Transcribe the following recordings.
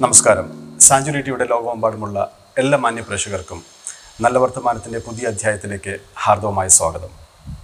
നമസ്കാരം സാഞ്ചുറിറ്റിയുടെ ലോകമെമ്പാടുമുള്ള എല്ലാ മാന്യ പ്രേക്ഷകർക്കും നല്ല വർത്തമാനത്തിൻ്റെ പുതിയ അധ്യായത്തിലേക്ക് ഹാർദവമായ സ്വാഗതം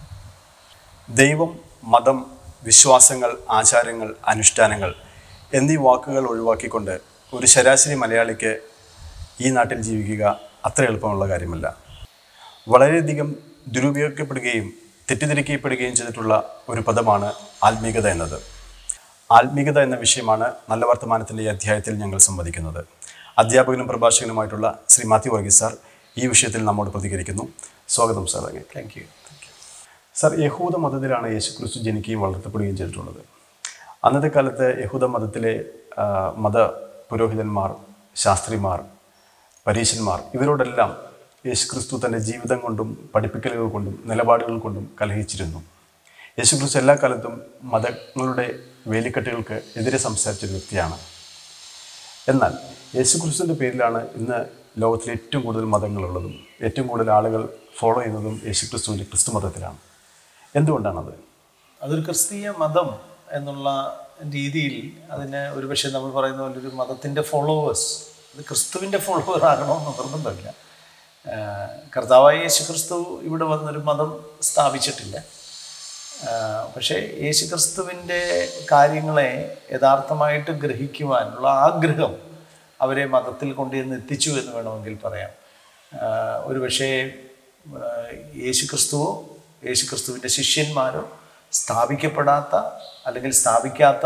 ദൈവം മതം വിശ്വാസങ്ങൾ ആചാരങ്ങൾ അനുഷ്ഠാനങ്ങൾ എന്നീ വാക്കുകൾ ഒഴിവാക്കിക്കൊണ്ട് ഒരു ശരാശരി മലയാളിക്ക് ഈ നാട്ടിൽ ജീവിക്കുക അത്ര എളുപ്പമുള്ള കാര്യമല്ല വളരെയധികം ദുരുപയോഗിക്കപ്പെടുകയും തെറ്റിദ്ധരിക്കപ്പെടുകയും ചെയ്തിട്ടുള്ള ഒരു പദമാണ് ആത്മീകത എന്നത് ആത്മീകത എന്ന വിഷയമാണ് നല്ല വർത്തമാനത്തിൻ്റെ ഈ അധ്യായത്തിൽ ഞങ്ങൾ സംവദിക്കുന്നത് അധ്യാപകനും പ്രഭാഷകനുമായിട്ടുള്ള ശ്രീ മാത്യു വർഗീസ് സാർ ഈ വിഷയത്തിൽ നമ്മോട് പ്രതികരിക്കുന്നു സ്വാഗതം സാർ അങ്ങ് താങ്ക് യു സാർ യഹൂദ മതത്തിലാണ് യേശു ക്രിസ്തു ജനിക്കുകയും വളർത്തപ്പെടുകയും ചെയ്തിട്ടുള്ളത് അന്നത്തെ കാലത്ത് യഹൂദ മതത്തിലെ ആ, മത പുരോഹിതന്മാർ ശാസ്ത്രിമാർ പരീശന്മാർ ഇവരോടെല്ലാം യേശു ക്രിസ്തു തൻ്റെ ജീവിതം കൊണ്ടും പഠിപ്പിക്കലുകൾ കൊണ്ടും നിലപാടുകൾ കൊണ്ടും കലഹിച്ചിരുന്നു യേശു ക്രിസ്തു എല്ലാ കാലത്തും മതങ്ങളുടെ വേലിക്കെട്ടുകൾക്ക് എതിരെ സംസാരിച്ചൊരു വ്യക്തിയാണ് എന്നാൽ യേശു ക്രിസ്തുവിൻ്റെ പേരിലാണ് ഇന്ന് ലോകത്തിൽ ഏറ്റവും കൂടുതൽ മതങ്ങളുള്ളതും ഏറ്റവും കൂടുതൽ ആളുകൾ ഫോളോ ചെയ്യുന്നതും യേശു ക്രിസ്തുവിൻ്റെ ക്രിസ്തു മതത്തിലാണ് എന്തുകൊണ്ടാണത് അതൊരു ക്രിസ്തീയ മതം എന്നുള്ള രീതിയിൽ അതിന് ഒരുപക്ഷെ നമ്മൾ പറയുന്ന പോലെ ഒരു മതത്തിൻ്റെ ഫോളോവേഴ്സ് അത് ക്രിസ്തുവിൻ്റെ ഫോളോവർ ആകണമെന്ന് നിർബന്ധമില്ല ആഹ് കർത്താവായ യേശു ക്രിസ്തു ഇവിടെ വന്നൊരു മതം സ്ഥാപിച്ചിട്ടില്ല ആഹ് പക്ഷേ യേശു ക്രിസ്തുവിൻ്റെ കാര്യങ്ങളെ യഥാർത്ഥമായിട്ട് ഗ്രഹിക്കുവാനുള്ള ആഗ്രഹം അവരെ മതത്തിൽ കൊണ്ടുവന്ന് എത്തിച്ചു എന്ന് വേണമെങ്കിൽ പറയാം ആഹ് ഒരുപക്ഷേ ആഹ് യേശു ക്രിസ്തുവോ യേശു ക്രിസ്തുവിൻ്റെ ശിഷ്യന്മാരോ സ്ഥാപിക്കപ്പെടാത്ത അല്ലെങ്കിൽ സ്ഥാപിക്കാത്ത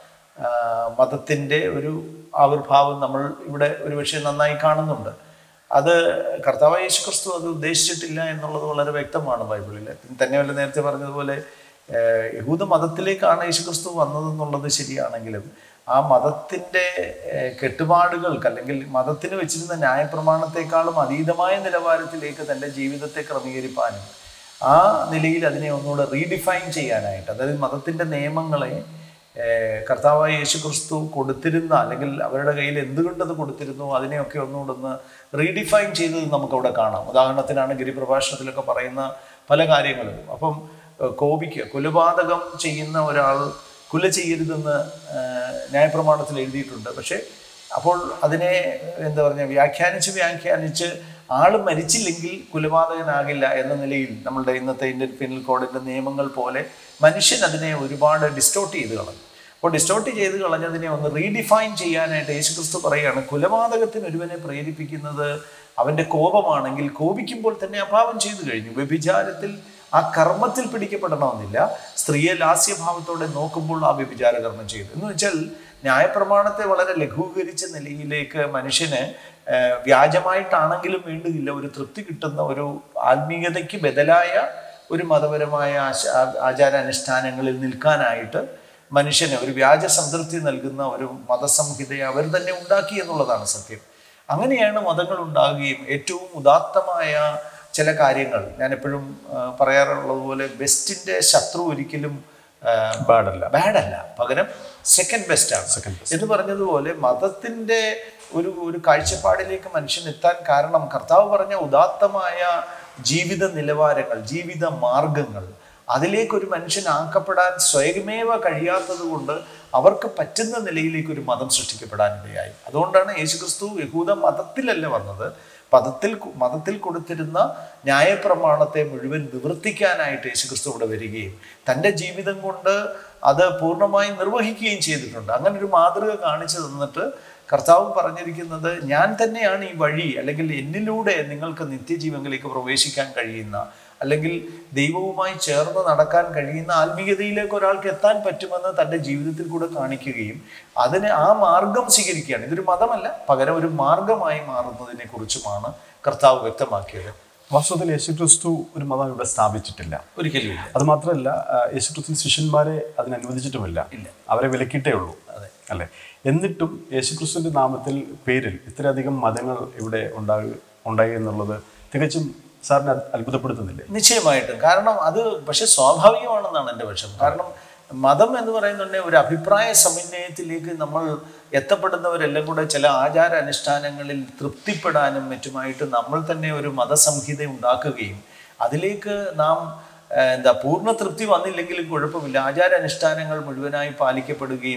മതത്തിൻ്റെ ഒരു ആവിർഭാവം നമ്മൾ ഇവിടെ ഒരുപക്ഷെ നന്നായി കാണുന്നുണ്ട് അത് കർത്താവായ യേശു ക്രിസ്തു അത് ഉദ്ദേശിച്ചിട്ടില്ല എന്നുള്ളത് വളരെ വ്യക്തമാണ് ബൈബിളിൽ തന്നെയല്ല നേരത്തെ പറഞ്ഞതുപോലെ ഏഹ്, യഹൂദ മതത്തിലേക്കാണ് യേശു ക്രിസ്തു വന്നതെന്നുള്ളത് ശരിയാണെങ്കിലും ആ മതത്തിൻ്റെ ഏഹ്, കെട്ടുപാടുകൾക്ക് അല്ലെങ്കിൽ മതത്തിന് വെച്ചിരുന്ന ന്യായപ്രമാണത്തെക്കാളും അതീതമായ നിലവാരത്തിലേക്ക് തൻ്റെ ജീവിതത്തെ ക്രമീകരിപ്പാനും ആ നിലയിൽ അതിനെ ഒന്നുകൂടെ റീഡിഫൈൻ ചെയ്യാനായിട്ട് അതായത് മതത്തിൻ്റെ നിയമങ്ങളെ ഏഹ്, കർത്താവായ യേശു ക്രിസ്തു കൊടുത്തിരുന്ന അല്ലെങ്കിൽ അവരുടെ കയ്യിൽ എന്തുകൊണ്ട് അത് കൊടുത്തിരുന്നു അതിനെയൊക്കെ ഒന്നുകൂടെ ഒന്ന് റീഡിഫൈൻ ചെയ്തത് നമുക്കവിടെ കാണാം ഉദാഹരണത്തിനാണ് ഗിരിപ്രഭാഷണത്തിലൊക്കെ പറയുന്ന പല കാര്യങ്ങളും അപ്പം ഏഹ്, കോപിക്കുക കൊലപാതകം ചെയ്യുന്ന ഒരാൾ കുല ചെയ്യരുതെന്ന് ഏഹ്, ന്യായപ്രമാണത്തിൽ എഴുതിയിട്ടുണ്ട് പക്ഷേ അപ്പോൾ അതിനെ എന്താ പറയുക വ്യാഖ്യാനിച്ച് വ്യാഖ്യാനിച്ച് ആൾ മരിച്ചില്ലെങ്കിൽ കൊലപാതകനാകില്ല എന്ന നിലയിൽ നമ്മളുടെ ഇന്നത്തെ ഇന്ത്യൻ പീനൽ കോഡിൻ്റെ നിയമങ്ങൾ പോലെ മനുഷ്യൻ അതിനെ ഒരുപാട് ഡിസ്റ്റോർട്ട് ചെയ്ത് കളഞ്ഞു അപ്പോൾ ഡിസ്റ്റോർട്ട് ചെയ്ത് കളഞ്ഞതിനെ ഒന്ന് റീഡിഫൈൻ ചെയ്യാനായിട്ട് യേശുക്രിസ്തു പറയുകയാണ് കൊലപാതകത്തിന് ഒരുവനെ പ്രേരിപ്പിക്കുന്നത് അവൻ്റെ കോപമാണെങ്കിൽ കോപിക്കുമ്പോൾ തന്നെ അഭാവം ചെയ്തു കഴിഞ്ഞു വ്യഭിചാരത്തിൽ ആ കർമ്മത്തിൽ പിടിക്കപ്പെടണമെന്നില്ല സ്ത്രീയെ ലാസ്യഭാവത്തോടെ നോക്കുമ്പോൾ ആ വ്യഭിചാര കർമ്മം ചെയ്തു എന്ന് വെച്ചാൽ ന്യായപ്രമാണത്തെ വളരെ ലഘൂകരിച്ച നിലയിലേക്ക് മനുഷ്യന് ഏഹ്, വ്യാജമായിട്ടാണെങ്കിലും വേണ്ടുകില്ല ഒരു തൃപ്തി കിട്ടുന്ന ഒരു ആത്മീയതയ്ക്ക് ബദലായ ഒരു മതപരമായ ആശ ആ- ആചാരാനുഷ്ഠാനങ്ങളിൽ നിൽക്കാനായിട്ട് മനുഷ്യന് ഒരു വ്യാജ സംതൃപ്തി നൽകുന്ന ഒരു മതസംഹിതയെ അവർ തന്നെ ഉണ്ടാക്കി എന്നുള്ളതാണ് സത്യം അങ്ങനെയാണ് മതങ്ങൾ ഉണ്ടാകുകയും ഏറ്റവും ഉദാത്തമായ ചില കാര്യങ്ങൾ ഞാൻ എപ്പോഴും പറയാറുള്ളത് പോലെ ബെസ്റ്റിന്റെ ശത്രു ഒരിക്കലും ആ, ബാഡല്ല ബാഡല്ല പകരം സെക്കൻഡ് ബെസ്റ്റ് ആണ് Second എന്ന് പറഞ്ഞതുപോലെ മതത്തിന്റെ ഒരു ഒരു കാഴ്ചപ്പാടിലേക്ക് മനുഷ്യൻ എത്താൻ കാരണം കർത്താവ് പറഞ്ഞ ഉദാത്തമായ ജീവിത നിലവാരങ്ങൾ ജീവിത മാർഗങ്ങൾ അതിലേക്ക് ഒരു മനുഷ്യൻ ആക്കപ്പെടാൻ സ്വയമേവ കഴിയാത്തത് കൊണ്ട് അവർക്ക് പറ്റുന്ന നിലയിലേക്ക് ഒരു മതം സൃഷ്ടിക്കപ്പെടാനിടയായി അതുകൊണ്ടാണ് യേശുക്രിസ്തു യഹൂദ മതത്തിലല്ല വന്നത് പദത്തിൽ മതത്തിൽ കൊടുത്തിരുന്ന ന്യായപ്രമാണത്തെ മുഴുവൻ നിവർത്തിക്കാനായിട്ട് യേശുക്രിസ്തു ഇവിടെ വരികയും തൻ്റെ ജീവിതം കൊണ്ട് അത് പൂർണ്ണമായും നിർവഹിക്കുകയും ചെയ്തിട്ടുണ്ട് അങ്ങനെ ഒരു മാതൃക കാണിച്ചു തന്നിട്ട് കർത്താവ് പറഞ്ഞിരിക്കുന്നത് ഞാൻ തന്നെയാണ് ഈ വഴി അല്ലെങ്കിൽ എന്നിലൂടെ നിങ്ങൾക്ക് നിത്യജീവനിലേക്ക് പ്രവേശിക്കാൻ കഴിയുന്ന അല്ലെങ്കിൽ ദൈവവുമായി ചേർന്ന് നടക്കാൻ കഴിയുന്ന ആത്മീയതയിലേക്ക് ഒരാൾക്ക് എത്താൻ പറ്റുമെന്ന് തൻ്റെ ജീവിതത്തിൽ കൂടെ കാണിക്കുകയും അതിന് ആ മാർഗം സ്വീകരിക്കുകയാണ് ഇതൊരു മതമല്ല പകരം ഒരു മാർഗമായി മാറുന്നതിനെ കുറിച്ചുമാണ് കർത്താവ് വ്യക്തമാക്കിയത് വാസ്തവത്തിൽ യേശു ക്രിസ്തു ഒരു മതം ഇവിടെ സ്ഥാപിച്ചിട്ടില്ല ഒരിക്കലും ഇല്ല അത് മാത്രമല്ല യേശു ക്രിസ്തു ശിഷ്യന്മാരെ അതിന് അനുവദിച്ചിട്ടുമില്ല ഇല്ല. അവരെ വിലക്കിയിട്ടേ ഉള്ളൂ അതെ. അല്ലെ എന്നിട്ടും യേശു ക്രിസ്തുവിന്റെ നാമത്തിൽ പേരിൽ ഇത്രയധികം മതങ്ങൾ ഇവിടെ ഉണ്ടായി ഉണ്ടായി എന്നുള്ളത് തികച്ചും സാറിനെ അത് അത്ഭുതപ്പെടുത്തുന്നില്ലേ നിശ്ചയമായിട്ടും കാരണം അത് പക്ഷെ സ്വാഭാവികമാണെന്നാണ് എൻ്റെ പക്ഷം കാരണം മതം എന്ന് പറയുന്നുണ്ടെങ്കിൽ ഒരു അഭിപ്രായ സമന്വയത്തിലേക്ക് നമ്മൾ എത്തപ്പെടുന്നവരെല്ലാം കൂടെ ചില ആചാര അനുഷ്ഠാനങ്ങളിൽ തൃപ്തിപ്പെടാനും മറ്റുമായിട്ട് നമ്മൾ തന്നെ ഒരു മതസംഹിത ഉണ്ടാക്കുകയും അതിലേക്ക് നാം ഏഹ്, എന്താ പൂർണ്ണ തൃപ്തി വന്നില്ലെങ്കിലും കുഴപ്പമില്ല ആചാര അനുഷ്ഠാനങ്ങൾ മുഴുവനായി പാലിക്കപ്പെടുകയും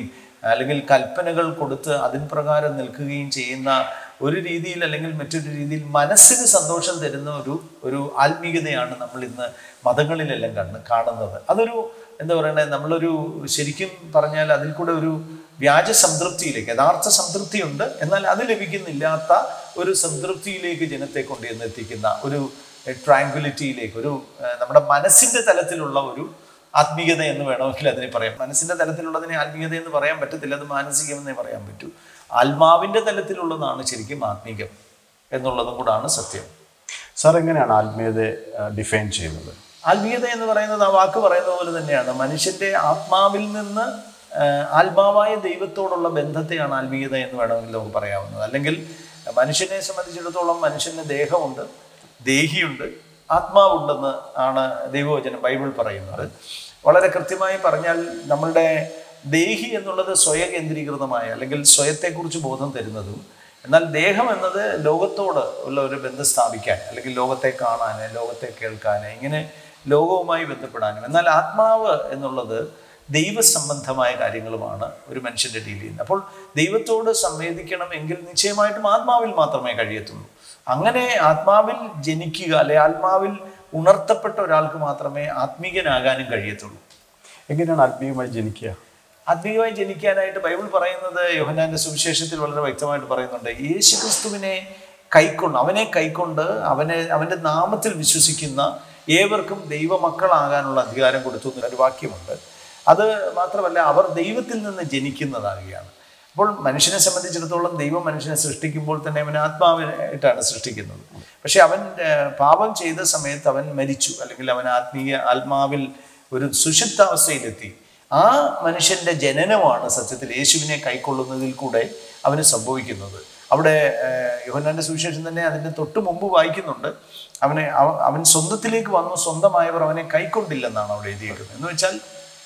അല്ലെങ്കിൽ കൽപ്പനകൾ കൊടുത്ത് അതിൻ പ്രകാരം നിൽക്കുകയും ചെയ്യുന്ന ഒരു രീതിയിൽ അല്ലെങ്കിൽ മറ്റൊരു രീതിയിൽ മനസ്സിന് സന്തോഷം തരുന്ന ഒരു ഒരു ആത്മീയതയാണ് നമ്മൾ ഇന്ന് മതങ്ങളിലെല്ലാം കണ്ട് കാണുന്നത് അതൊരു എന്താ പറയണേ നമ്മളൊരു ശരിക്കും പറഞ്ഞാൽ അതിൽ കൂടെ ഒരു വ്യാജ സംതൃപ്തിയിലേക്ക് യഥാർത്ഥ സംതൃപ്തിയുണ്ട് എന്നാൽ അത് ലഭിക്കുന്നില്ലാത്ത ഒരു സംതൃപ്തിയിലേക്ക് ജനത്തെ കൊണ്ടുവന്ന് എത്തിക്കുന്ന ഒരു ട്രാങ്ക്വിലിറ്റിയിലേക്ക് ഒരു ഏഹ്, നമ്മുടെ മനസ്സിന്റെ തലത്തിലുള്ള ഒരു ആത്മീയത എന്ന് വേണമെങ്കിൽ അതിനെ പറയാം മനസ്സിന്റെ തലത്തിലുള്ളതിനെ ആത്മീയത എന്ന് പറയാൻ പറ്റത്തില്ല അത് മാനസികമെന്നേ പറയാൻ പറ്റൂ ആത്മാവിന്റെ തലത്തിലുള്ളതാണ് ശരിക്കും ആത്മീകം എന്നുള്ളതും കൂടാണ് സത്യം സാർ എങ്ങനെയാണ് ആത്മീയതയെ ഡിഫൈൻ ചെയ്യുന്നത് ആത്മീയത എന്ന് പറയുന്നത് ആ വാക്ക് പറയുന്ന പോലെ തന്നെയാണ് മനുഷ്യന്റെ ആത്മാവിൽ നിന്ന് ആ, ആത്മാവായ ദൈവത്തോടുള്ള ബന്ധത്തെയാണ് ആത്മീയത എന്ന് വേണമെങ്കിൽ നമുക്ക് പറയാവുന്നത് അല്ലെങ്കിൽ മനുഷ്യനെ സംബന്ധിച്ചിടത്തോളം മനുഷ്യന് ദേഹമുണ്ട് ദേഹിയുണ്ട് ആത്മാവുണ്ടെന്ന് ആണ് ദൈവവചനം ബൈബിൾ പറയുന്നത് വളരെ കൃത്യമായി പറഞ്ഞാൽ നമ്മളുടെ ദേഹി എന്നുള്ളത് സ്വയകേന്ദ്രീകൃതമായ അല്ലെങ്കിൽ സ്വയത്തെക്കുറിച്ച് ബോധം തരുന്നതും എന്നാൽ ദേഹം എന്നത് ലോകത്തോട് ഉള്ള ഒരു ബന്ധം സ്ഥാപിക്കാൻ അല്ലെങ്കിൽ ലോകത്തെ കാണാൻ ലോകത്തെ കേൾക്കാൻ ഇങ്ങനെ ലോകവുമായി ബന്ധപ്പെടാനും എന്നാൽ ആത്മാവ് എന്നുള്ളത് ദൈവസംബന്ധമായ കാര്യങ്ങളുമാണ് ഒരു മനുഷ്യന്റെ ഡീൽ ചെയ്യുന്നത് അപ്പോൾ ദൈവത്തോട് സംവേദിക്കണം എങ്കിൽ നിശ്ചയമായിട്ടും ആത്മാവിൽ മാത്രമേ കഴിയത്തുള്ളൂ അങ്ങനെ ആത്മാവിൽ ജനിക്കുക അല്ലെ ആത്മാവിൽ ഉണർത്തപ്പെട്ട ഒരാൾക്ക് മാത്രമേ ആത്മീകനാകാനും കഴിയത്തുള്ളൂ എങ്ങനെയാണ് ആത്മീയമായി ജനിക്കുക ആത്മീയമായി ജനിക്കാനായിട്ട് ബൈബിൾ പറയുന്നത് യോഹനാന്റെ സുവിശേഷത്തിൽ വളരെ വ്യക്തമായിട്ട് പറയുന്നുണ്ട് യേശു ക്രിസ്തുവിനെ കൈക്കൊണ്ട് അവനെ കൈക്കൊണ്ട് അവനെ അവന്റെ നാമത്തിൽ വിശ്വസിക്കുന്ന ഏവർക്കും ദൈവമക്കളാകാനുള്ള അധികാരം കൊടുത്തു എന്നൊരു വാക്യമുണ്ട് അത് മാത്രമല്ല അവർ ദൈവത്തിൽ നിന്ന് ജനിക്കുന്നതാകുകയാണ് അപ്പോൾ മനുഷ്യനെ സംബന്ധിച്ചിടത്തോളം ദൈവം മനുഷ്യനെ സൃഷ്ടിക്കുമ്പോൾ തന്നെ അവൻ ആത്മാവിനായിട്ടാണ് സൃഷ്ടിക്കുന്നത് പക്ഷെ അവൻ ഏർ, പാപം ചെയ്ത സമയത്ത് അവൻ മരിച്ചു അല്ലെങ്കിൽ അവൻ ആത്മീയ ആത്മാവിൽ ഒരു സുഷിപ്താവസ്ഥയിലെത്തി ആ മനുഷ്യന്റെ ജനനമാണ് സത്യത്തിൽ യേശുവിനെ കൈക്കൊള്ളുന്നതിൽ കൂടെ അവന് സംഭവിക്കുന്നത് അവിടെ ഏർ, യോഹന്നാന്റെ സുവിശേഷം തന്നെ അതിന്റെ തൊട്ട് മുമ്പ് വായിക്കുന്നുണ്ട് അവനെ അവ- അവൻ സ്വന്തത്തിലേക്ക് വന്നു സ്വന്തമായവർ അവനെ കൈക്കൊണ്ടില്ലെന്നാണ് അവിടെ എഴുതിയിരിക്കുന്നത് എന്ന് വെച്ചാൽ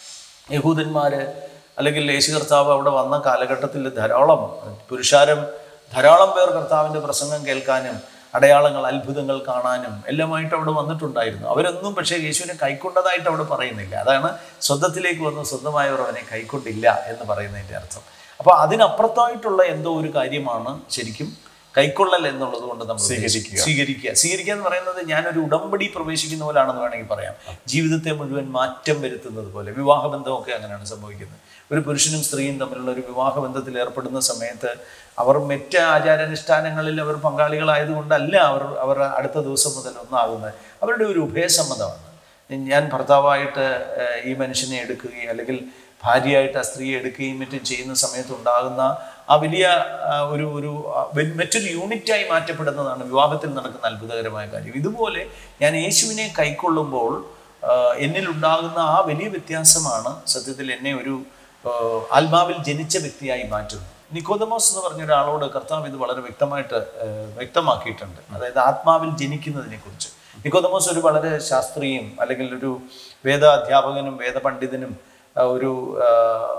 യഹൂദന്മാര് അല്ലെങ്കിൽ യേശു കർത്താവ് അവിടെ വന്ന കാലഘട്ടത്തിൽ ധാരാളം പുരുഷാരം ധാരാളം പേർ കർത്താവിൻ്റെ പ്രസംഗം കേൾക്കാനും അടയാളങ്ങൾ അത്ഭുതങ്ങൾ കാണാനും എല്ലാമായിട്ട് അവിടെ വന്നിട്ടുണ്ടായിരുന്നു അവരൊന്നും പക്ഷേ യേശുവിനെ കൈക്കൊണ്ടതായിട്ട് അവിടെ പറയുന്നില്ല അതാണ് സ്വന്തത്തിലേക്ക് വന്ന് സ്വന്തമായവർ അവനെ കൈക്കൊണ്ടില്ല എന്ന് പറയുന്നതിൻ്റെ അർത്ഥം അപ്പോൾ അതിനപ്പുറത്തായിട്ടുള്ള എന്തോ ഒരു കാര്യമാണ് ശരിക്കും കൈക്കൊള്ളൽ എന്നുള്ളത് കൊണ്ട് നമ്മൾ സ്വീകരിക്കുക. സ്വീകരിക്കുക സ്വീകരിക്കുക എന്ന് പറയുന്നത് ഞാനൊരു ഉടമ്പടി പ്രവേശിക്കുന്ന പോലാണെന്ന് വേണമെങ്കിൽ പറയാം ജീവിതത്തെ മുഴുവൻ മാറ്റം വരുത്തുന്നത് പോലെ വിവാഹബന്ധമൊക്കെ അങ്ങനെയാണ് സംഭവിക്കുന്നത് ഒരു പുരുഷനും സ്ത്രീയും തമ്മിലുള്ള ഒരു വിവാഹബന്ധത്തിൽ ഏർപ്പെടുന്ന സമയത്ത് അവർ മറ്റ് ആചാരാനുഷ്ഠാനങ്ങളിൽ അവർ പങ്കാളികളായതുകൊണ്ടല്ല അവർ അവർ അടുത്ത ദിവസം മുതൽ ഒന്നാകുന്നത് അവരുടെ ഒരു ഉഭയസമ്മതമാണ് ഞാൻ ഭർത്താവായിട്ട് ഏഹ്, ഈ മനുഷ്യനെ എടുക്കുകയും അല്ലെങ്കിൽ ഭാര്യയായിട്ട് ആ സ്ത്രീയെ എടുക്കുകയും മറ്റും ചെയ്യുന്ന സമയത്ത് ഉണ്ടാകുന്ന ആ വലിയ ആ, ഒരു ഒരു ആ, വെ- മറ്റൊരു യൂണിറ്റായി മാറ്റപ്പെടുന്നതാണ് വിവാഹത്തിൽ നടക്കുന്ന അത്ഭുതകരമായ കാര്യം ഇതുപോലെ ഞാൻ യേശുവിനെ കൈക്കൊള്ളുമ്പോൾ ആ, എന്നിലുണ്ടാകുന്ന ആ വലിയ വ്യത്യാസമാണ് സത്യത്തിൽ എന്നെ ഒരു ആ, ആത്മാവിൽ ജനിച്ച വ്യക്തിയായി മാറ്റുന്നത് നിക്കോദമോസ് എന്ന് പറഞ്ഞ ഒരാളോട് കർത്താവ് ഇത് വളരെ വ്യക്തമായിട്ട് ആ, വ്യക്തമാക്കിയിട്ടുണ്ട് അതായത് ആത്മാവിൽ ജനിക്കുന്നതിനെ കുറിച്ച് നിക്കോദമോസ് ഒരു വളരെ ശാസ്ത്രീയും അല്ലെങ്കിൽ ഒരു വേദാധ്യാപകനും വേദപണ്ഡിതനും ആ, ഒരു ആ,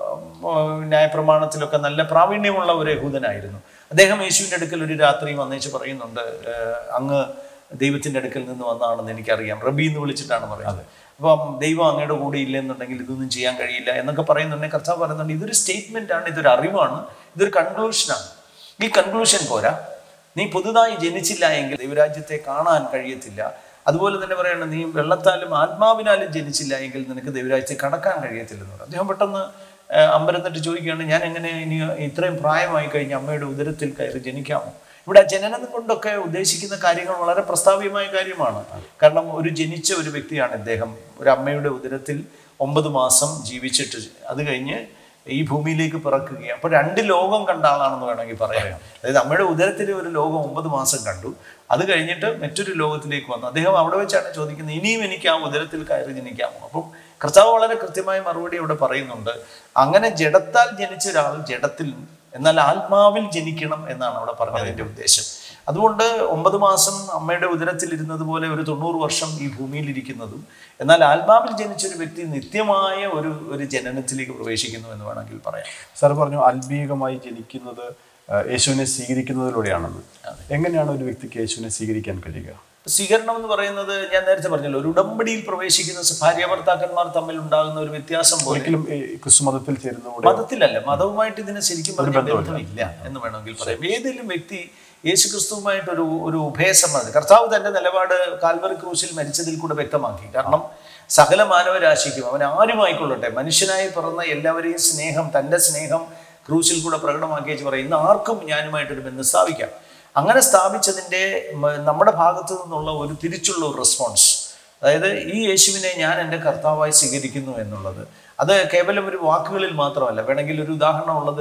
ഉം, ന്യായപ്രമാണത്തിലൊക്കെ നല്ല പ്രാവീണ്യമുള്ള ഒരു യഹൂദനായിരുന്നു അദ്ദേഹം യേശുവിൻ്റെ അടുക്കൽ ഒരു രാത്രി വന്നേച്ച് പറയുന്നുണ്ട് ആ, അങ്ങ് ദൈവത്തിൻ്റെ അടുക്കൽ നിന്ന് വന്നാണെന്ന് എനിക്കറിയാം റബി എന്ന് വിളിച്ചിട്ടാണ് പറയുന്നത് അപ്പം ദൈവം അങ്ങയുടെ കൂടെ ഇല്ലെന്നുണ്ടെങ്കിൽ ഇതൊന്നും ചെയ്യാൻ കഴിയില്ല എന്നൊക്കെ പറയുന്നുണ്ടെങ്കിൽ കർത്താവ് പറയുന്നുണ്ട് ഇതൊരു സ്റ്റേറ്റ്മെൻ്റ് ആണ് ഇതൊരു അറിവാണ് ഇതൊരു കൺക്ലൂഷനാണ് ഈ കൺക്ലൂഷൻ പോരാ നീ പുതുതായി ജനിച്ചില്ല എങ്കിൽ ദൈവരാജ്യത്തെ കാണാൻ കഴിയത്തില്ല അതുപോലെ തന്നെ പറയണം നീ വെള്ളത്താലും ആത്മാവിനാലും ജനിച്ചില്ല എങ്കിൽ നിനക്ക് ദൈവരാജ്യത്തെ കടക്കാൻ കഴിയത്തില്ലെന്ന് പറയും അദ്ദേഹം പെട്ടെന്ന് ആ, അമ്പരന്നിട്ട് ചോദിക്കുകയാണ് ഞാൻ എങ്ങനെ ഇനി ഇത്രയും പ്രായമായി കഴിഞ്ഞ് അമ്മയുടെ ഉദരത്തിൽ കയറി ജനിക്കാമോ ഇവിടെ ജനനം കൊണ്ടൊക്കെ ഉദ്ദേശിക്കുന്ന കാര്യങ്ങൾ വളരെ പ്രസ്താവ്യമായ കാര്യമാണ് കാരണം ഒരു ജനിച്ച ഒരു വ്യക്തിയാണ് ഇദ്ദേഹം ഒരു അമ്മയുടെ ഉദരത്തിൽ ഒമ്പത് മാസം ജീവിച്ചിട്ട് അത് കഴിഞ്ഞ് ഈ ഭൂമിയിലേക്ക് പിറക്കുകയും അപ്പോൾ രണ്ട് ലോകം കണ്ട ആളാണെന്ന് വേണമെങ്കിൽ പറയാം അതായത് അമ്മയുടെ ഉദരത്തിൽ ഒരു ലോകം ഒമ്പത് മാസം കണ്ടു അത് കഴിഞ്ഞിട്ട് മറ്റൊരു ലോകത്തിലേക്ക് വന്നു അദ്ദേഹം അവിടെ വെച്ചാണ് ചോദിക്കുന്നത് ഇനിയും എനിക്ക് ആ ഉദരത്തിൽ കയറി ജനിക്കാമോ അപ്പം കർത്താവ് വളരെ കൃത്യമായ മറുപടി അവിടെ പറയുന്നുണ്ട് അങ്ങനെ ജഡത്താൽ ജനിച്ച ഒരാൾ ജഡത്തിൽ എന്നാൽ ആത്മാവിൽ ജനിക്കണം എന്നാണ് അവിടെ പറഞ്ഞതിന്റെ ഉദ്ദേശം അതുകൊണ്ട് ഒമ്പത് മാസം അമ്മയുടെ ഉദരത്തിൽ ഇരുന്നത് പോലെ ഒരു തൊണ്ണൂറ് വർഷം ഈ ഭൂമിയിൽ ഇരിക്കുന്നതും എന്നാൽ ആത്മാവിൽ ജനിച്ച ഒരു വ്യക്തി നിത്യമായ ഒരു ഒരു ജനനത്തിലേക്ക് പ്രവേശിക്കുന്നു എന്ന് വേണമെങ്കിൽ പറയാം സാർ പറഞ്ഞു ആത്മീയമായി ജനിക്കുന്നത് ആ, യേശുവിനെ സ്വീകരിക്കുന്നതിലൂടെയാണെന്ന് എങ്ങനെയാണ് ഒരു വ്യക്തിക്ക് യേശുവിനെ സ്വീകരിക്കാൻ കഴിയുക സ്വീകരണം എന്ന് പറയുന്നത് ഞാൻ നേരത്തെ പറഞ്ഞല്ലോ ഒരു ഉടമ്പടിയിൽ പ്രവേശിക്കുന്ന സ- ഭാര്യ ഭർത്താക്കന്മാർ തമ്മിൽ ഉണ്ടാകുന്ന ഒരു വ്യത്യാസം പോലെ ഒരിക്കലും ഈ ക്രിസ്തു മതത്തിൽ ചേരുന്നതോടെ മതത്തിലല്ല മതവുമായിട്ട് ഇതിനെ ശരിക്കും പറഞ്ഞ ബന്ധമില്ല എന്ന് വേണമെങ്കിൽ പറയാം ഏതെങ്കിലും വ്യക്തി യേശു ക്രിസ്തുവുമായിട്ട് ഒരു ഒരു ഉഭയസമ്മതം കർത്താവ് തന്റെ നിലപാട് കാൽവറി ക്രൂശിൽ മരിച്ചതിൽ കൂടെ വ്യക്തമാക്കി കാരണം സകല മാനവരാശിക്കും അവൻ ആരുമായിക്കൊള്ളട്ടെ മനുഷ്യനായി പിറന്ന എല്ലാവരെയും സ്നേഹം തന്റെ സ്നേഹം ക്രൂശിൽ കൂടെ പ്രകടമാക്കി വെച്ച് പറയും ഇന്ന് ആർക്കും ഞാനുമായിട്ടൊരു ബന്ധം സ്ഥാപിക്കാം അങ്ങനെ സ്ഥാപിച്ചതിൻ്റെ മ- നമ്മുടെ ഭാഗത്തു നിന്നുള്ള ഒരു തിരിച്ചുള്ള ഒരു റെസ്പോൺസ് അതായത് ഈ യേശുവിനെ ഞാൻ എൻ്റെ കർത്താവായി സ്വീകരിക്കുന്നു എന്നുള്ളത് അത് കേവലം ഒരു വാക്കുകളിൽ മാത്രമല്ല വേണമെങ്കിൽ ഒരു ഉദാഹരണം ഉള്ളത്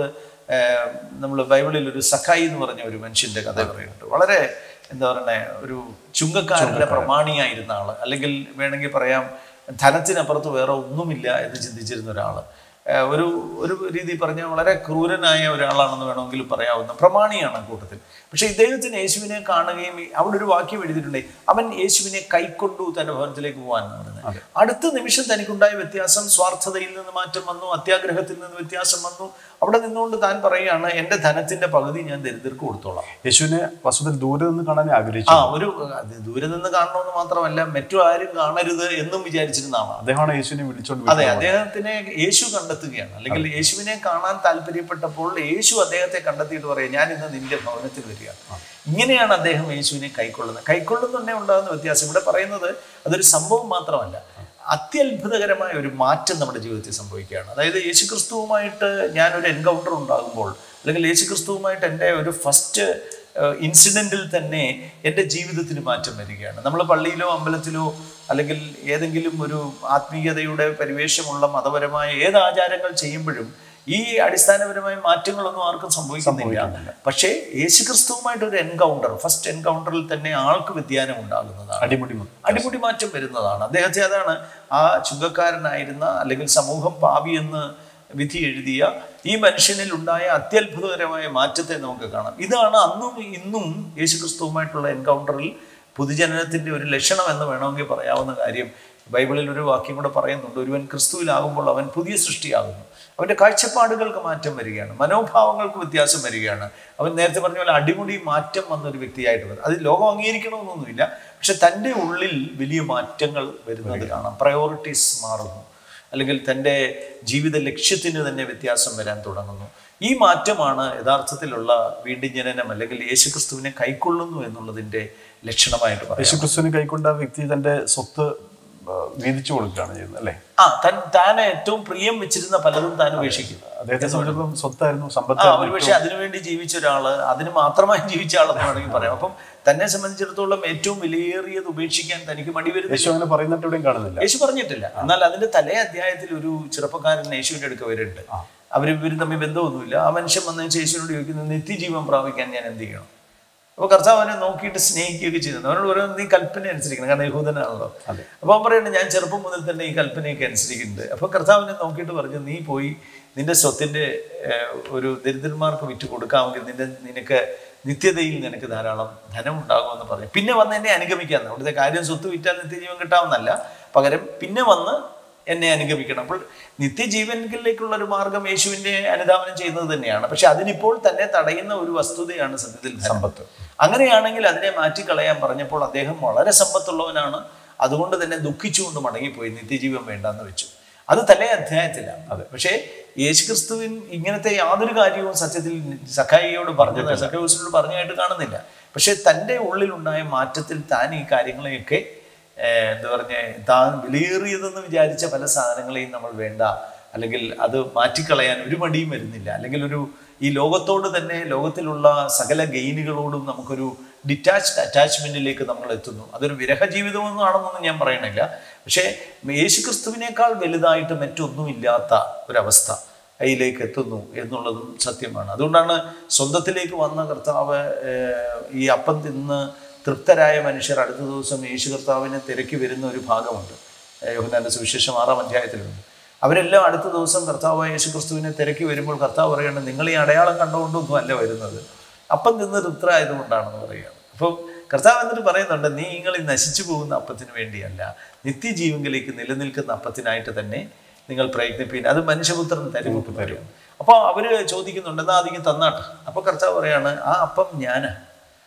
നമ്മൾ ബൈബിളിൽ ഒരു സഖായി എന്ന് പറഞ്ഞ ഒരു മനുഷ്യന്റെ കഥ പറയുന്നുണ്ട് വളരെ എന്താ പറയണേ ഒരു ചുങ്കക്കാരന്റെ പ്രമാണിയായിരുന്ന ആള് അല്ലെങ്കിൽ വേണമെങ്കിൽ പറയാം ധനത്തിനപ്പുറത്ത് വേറെ ഒന്നുമില്ല എന്ന് ചിന്തിച്ചിരുന്ന ഒരാള് ഏഹ് ഒരു ഒരു രീതി പറഞ്ഞാൽ വളരെ ക്രൂരനായ ഒരാളാണെന്ന് വേണമെങ്കിൽ പറയാവുന്ന പ്രമാണിയാണ് കൂട്ടത്തിൽ പക്ഷെ ഇദ്ദേഹത്തിന് യേശുവിനെ കാണുകയും ഈ- അവിടെ ഒരു വാക്യം എഴുതിയിട്ടുണ്ട് അവൻ യേശുവിനെ കൈക്കൊണ്ടു തന്റെ ഭവനത്തിലേക്ക് പോകാൻ എന്ന് പറയുന്നത് അടുത്ത നിമിഷം തനിക്കുണ്ടായ വ്യത്യാസം സ്വാർത്ഥതയിൽ നിന്ന് മാറ്റം വന്നു അത്യാഗ്രഹത്തിൽ നിന്ന് വ്യത്യാസം വന്നു അവിടെ നിന്നുകൊണ്ട് താൻ പറയുകയാണ് എൻ്റെ ധനത്തിന്റെ പകുതി ഞാൻ ദരിദ്രർക്ക് കൊടുത്തോളാം യേശുവിനെ വസ്തുതയിൽ ദൂരെ നിന്ന് കാണാൻ ആ ആഗ്രഹിച്ചു ഒരു അത് ദൂരെ നിന്ന് കാണണമെന്ന് മാത്രമല്ല മറ്റു ആരും കാണരുത് എന്നും വിചാരിച്ചിരുന്ന ആളാണ് അദ്ദേഹമാണ് യേശുവിനെ വിളിച്ചോണ്ട് അതെ അദ്ദേഹത്തിനെ യേശു കണ്ടെത്തുകയാണ് അല്ലെങ്കിൽ യേശുവിനെ കാണാൻ താല്പര്യപ്പെട്ടപ്പോൾ യേശു അദ്ദേഹത്തെ കണ്ടെത്തിയിട്ട് പറയും ഞാൻ ഇന്ന് നിന്റെ ഭവനത്തിൽ വരികയാണ് ഇങ്ങനെയാണ് അദ്ദേഹം യേശുവിനെ കൈക്കൊള്ളുന്നത് കൈക്കൊള്ളുന്നുണ്ടേ ഉണ്ടാകുന്ന വ്യത്യാസം ഇവിടെ പറയുന്നത് അതൊരു സംഭവം മാത്രമല്ല അത്യത്ഭുതകരമായ ഒരു മാറ്റം നമ്മുടെ ജീവിതത്തിൽ സംഭവിക്കുകയാണ് അതായത് യേശു ക്രിസ്തുവുമായിട്ട് ഞാനൊരു എൻകൗണ്ടർ ഉണ്ടാകുമ്പോൾ അല്ലെങ്കിൽ യേശു ക്രിസ്തുവുമായിട്ട് എൻ്റെ ഒരു ഫസ്റ്റ് ഇൻസിഡൻറ്റിൽ തന്നെ എൻ്റെ ജീവിതത്തിന് മാറ്റം വരികയാണ് നമ്മൾ പള്ളിയിലോ അമ്പലത്തിലോ അല്ലെങ്കിൽ ഏതെങ്കിലും ഒരു ആത്മീയതയുടെ പരിവേഷമുള്ള മതപരമായ ഏത് ആചാരങ്ങൾ ചെയ്യുമ്പോഴും ഈ അടിസ്ഥാനപരമായ മാറ്റങ്ങളൊന്നും ആർക്കും സംഭവിക്കുന്നില്ല പക്ഷേ യേശുക്രിസ്തുവുമായിട്ട് ഒരു എൻകൗണ്ടർ ഫസ്റ്റ് എൻകൗണ്ടറിൽ തന്നെ ആൾക്ക് വ്യതിയാനം ഉണ്ടാകുന്നതാണ് അടിമുടി മുതൽ. അടിമുടി മാറ്റം വരുന്നതാണ് അദ്ദേഹത്തെ അതാണ് ആ ചുങ്കക്കാരനായിരുന്ന അല്ലെങ്കിൽ സമൂഹം പാവി എന്ന് വിധി എഴുതിയ ഈ മനുഷ്യനിൽ ഉണ്ടായ അത്യത്ഭുതകരമായ മാറ്റത്തെ നമുക്ക് കാണാം ഇതാണ് അന്നും ഇന്നും യേശുക്രിസ്തുവുമായിട്ടുള്ള എൻകൗണ്ടറിൽ പൊതുജനനത്തിന്റെ ഒരു ലക്ഷണം എന്ന് വേണമെങ്കിൽ പറയാവുന്ന കാര്യം ബൈബിളിൽ ഒരു വാക്യം കൂടെ പറയുന്നുണ്ട് ഒരുവൻ ക്രിസ്തുവിലാകുമ്പോൾ അവൻ പുതിയ സൃഷ്ടിയാകുന്നു അവന്റെ കാഴ്ചപ്പാടുകൾക്ക് മാറ്റം വരികയാണ് മനോഭാവങ്ങൾക്ക് വ്യത്യാസം വരികയാണ് അവൻ നേരത്തെ പറഞ്ഞ പോലെ അടിമുടി മാറ്റം വന്ന ഒരു വ്യക്തിയായിട്ട് വരും അത് ലോകം അംഗീകരിക്കണമെന്നൊന്നുമില്ല പക്ഷെ തൻ്റെ ഉള്ളിൽ വലിയ മാറ്റങ്ങൾ വരുന്നത് കാണാം പ്രയോറിറ്റീസ് മാറുന്നു അല്ലെങ്കിൽ തൻ്റെ ജീവിത ലക്ഷ്യത്തിന് തന്നെ വ്യത്യാസം വരാൻ തുടങ്ങുന്നു ഈ മാറ്റമാണ് യഥാർത്ഥത്തിലുള്ള വീണ്ടും ജനനം അല്ലെങ്കിൽ യേശുക്രിസ്തുവിനെ കൈക്കൊള്ളുന്നു എന്നുള്ളതിൻ്റെ ലക്ഷണമായിട്ട് പറയാം യേശുക്രിസ്തുവിനെ കൈക്കൊണ്ട വ്യക്തി തന്റെ സ്വത്ത് ആ, വീതിച്ചു കൊടുക്കുകയാണ് ചെയ്യുന്നത് അല്ലേ ആ തൻ താൻ ഏറ്റവും പ്രിയം വെച്ചിരുന്ന പലതും താൻ ഉപേക്ഷിക്കുന്നു അദ്ദേഹത്തെ സംബന്ധിച്ചിടത്തോളം സ്വത്തായിരുന്നു ആ സമ്പത്തായിരുന്നു ഒരുപക്ഷെ അതിനുവേണ്ടി ജീവിച്ച ഒരാള് അതിന് മാത്രമായി ജീവിച്ച ആളെന്ന് വേണമെങ്കിൽ പറയാം അപ്പം തന്നെ സംബന്ധിച്ചിടത്തോളം ഏറ്റവും വിലയേറിയത് ഉപേക്ഷിക്കാൻ തനിക്ക് മടി വരുന്നില്ല യേശു അങ്ങനെ പറയുന്നിട്ട് എവിടെയും കാണുന്നില്ല യേശു പറഞ്ഞിട്ടില്ല എന്നാൽ അതിന്റെ തലേ അധ്യായത്തിൽ ഒരു ചെറുപ്പക്കാരൻ യേശുവിന്റെ അടുക്ക വരുന്നുണ്ട് അവർ ഇവരും തമ്മിൽ ബന്ധമൊന്നുമില്ല ആ മനുഷ്യൻ വന്നതിന് യേശുവിനോട് ചോദിക്കുന്നു നിത്യജീവൻ പ്രാപിക്കാൻ ഞാൻ എന്ത് ചെയ്യണം അപ്പൊ കർത്താവ് അവനെ നോക്കിയിട്ട് സ്നേഹിക്കുകയൊക്കെ ചെയ്യുന്നു അവനോട് പറയുന്നത് നീ കൽപ്പന അനുസരിക്കണം കാരണം യഹൂദനാണല്ലോ അപ്പൊ അവൻ പറയുന്നത് ഞാൻ ചെറുപ്പം മുതൽ തന്നെ ഈ കൽപ്പനയൊക്കെ അനുസരിക്കുന്നുണ്ട് അപ്പൊ കർത്താവിനെ നോക്കിയിട്ട് പറഞ്ഞു നീ പോയി നിന്റെ സ്വത്തിന്റെ ഏഹ്, ഒരു ദരിദ്രന്മാർക്ക് വിറ്റ് കൊടുക്കാമെങ്കിൽ നിന്റെ നിനക്ക് നിത്യതയിൽ നിനക്ക് ധാരാളം ധനം ഉണ്ടാകുമെന്ന് പറഞ്ഞു പിന്നെ വന്ന് എന്നെ അനുഗമിക്കാന്ന് അവിടുത്തെ കാര്യം സ്വത്ത് വിറ്റാൽ നിത്യജീവൻ കിട്ടാമെന്നല്ല പകരം പിന്നെ വന്ന് എന്നെ അനുഗമിക്കണം അപ്പോൾ നിത്യജീവനിലേക്കുള്ള ഒരു മാർഗം യേശുവിന്റെ അനുധാവനം ചെയ്യുന്നത് തന്നെയാണ് പക്ഷെ അതിനിപ്പോൾ തന്നെ തടയുന്ന ഒരു വസ്തുതയാണ് സത്യത്തിൽ സമ്പത്ത് അങ്ങനെയാണെങ്കിൽ അതിനെ മാറ്റിക്കളയാൻ പറഞ്ഞപ്പോൾ അദ്ദേഹം വളരെ സമ്പത്തുള്ളവനാണ് അതുകൊണ്ട് തന്നെ ദുഃഖിച്ചുകൊണ്ട് മടങ്ങിപ്പോയി നിത്യജീവൻ വേണ്ടെന്ന് വെച്ചു അത് തലേ അധ്യായത്തിലാണ് അതെ പക്ഷേ യേശുക്രിസ്തുവിൻ ഇങ്ങനത്തെ യാതൊരു കാര്യവും സത്യത്തിൽ സഖായിയോട് പറഞ്ഞത് സഖായൂസിനോട് പറഞ്ഞായിട്ട് കാണുന്നില്ല പക്ഷെ തൻ്റെ ഉള്ളിലുണ്ടായ മാറ്റത്തിൽ താൻ ഈ കാര്യങ്ങളെയൊക്കെ ഏഹ്, എന്താ പറഞ്ഞ താൻ വിലയേറിയതെന്ന് വിചാരിച്ച പല സാധനങ്ങളെയും നമ്മൾ വേണ്ട അല്ലെങ്കിൽ അത് മാറ്റിക്കളയാൻ ഒരു മടിയും വരുന്നില്ല അല്ലെങ്കിൽ ഒരു ഈ ലോകത്തോട് തന്നെ ലോകത്തിലുള്ള സകല ഗെയിനുകളോടും നമുക്കൊരു ഡിറ്റാച്ച്ഡ് അറ്റാച്ച്മെന്റിലേക്ക് നമ്മൾ എത്തുന്നു അതൊരു വിരഹ ജീവിതമൊന്നും ആണെന്നൊന്നും ഞാൻ പറയണില്ല പക്ഷേ യേശുക്രിസ്തുവിനേക്കാൾ വലുതായിട്ട് മറ്റൊന്നുമില്ലാത്ത ഒരവസ്ഥ കയ്യിലേക്ക് എത്തുന്നു എന്നുള്ളതും സത്യമാണ് അതുകൊണ്ടാണ് സ്വന്തത്തിലേക്ക് വന്ന കർത്താവ് ഏഹ്, ഈ അപ്പം തിന്ന് തൃപ്തരായ മനുഷ്യർ അടുത്ത ദിവസം യേശു കർത്താവിനെ തിരക്കി വരുന്ന ഒരു ഭാഗമുണ്ട് ഏഹ്, യോഹന്നാന്റെ സുവിശേഷം ആറാം അധ്യായത്തിലുണ്ട് അവരെല്ലാം അടുത്ത ദിവസം കർത്താവായ യേശു ക്രിസ്തുവിനെ തിരക്കി വരുമ്പോൾ കർത്താവ് പറയുന്നത് നിങ്ങൾ ഈ അടയാളം കണ്ടുകൊണ്ടൊന്നും അല്ല വരുന്നത് അപ്പം തിന്ന് തൃപ്തരായതുകൊണ്ടാണെന്ന് പറയുകയാണ് അപ്പം കർത്താവ് എന്നിട്ട് പറയുന്നുണ്ട് നീ നിങ്ങൾ ഈ നശിച്ചു പോകുന്ന അപ്പത്തിന് വേണ്ടിയല്ല നിത്യജീവങ്കിലേക്ക് നിലനിൽക്കുന്ന അപ്പത്തിനായിട്ട് തന്നെ നിങ്ങൾ പ്രയത്നിപ്പീൻ അത് മനുഷ്യപുത്രൻ തരും തരും അപ്പോൾ അവര് ചോദിക്കുന്നുണ്ട് എന്നാ അധികം തന്നാട്ടെ അപ്പോൾ കർത്താവ് പറയാണ് ആ അപ്പം ഞാനാ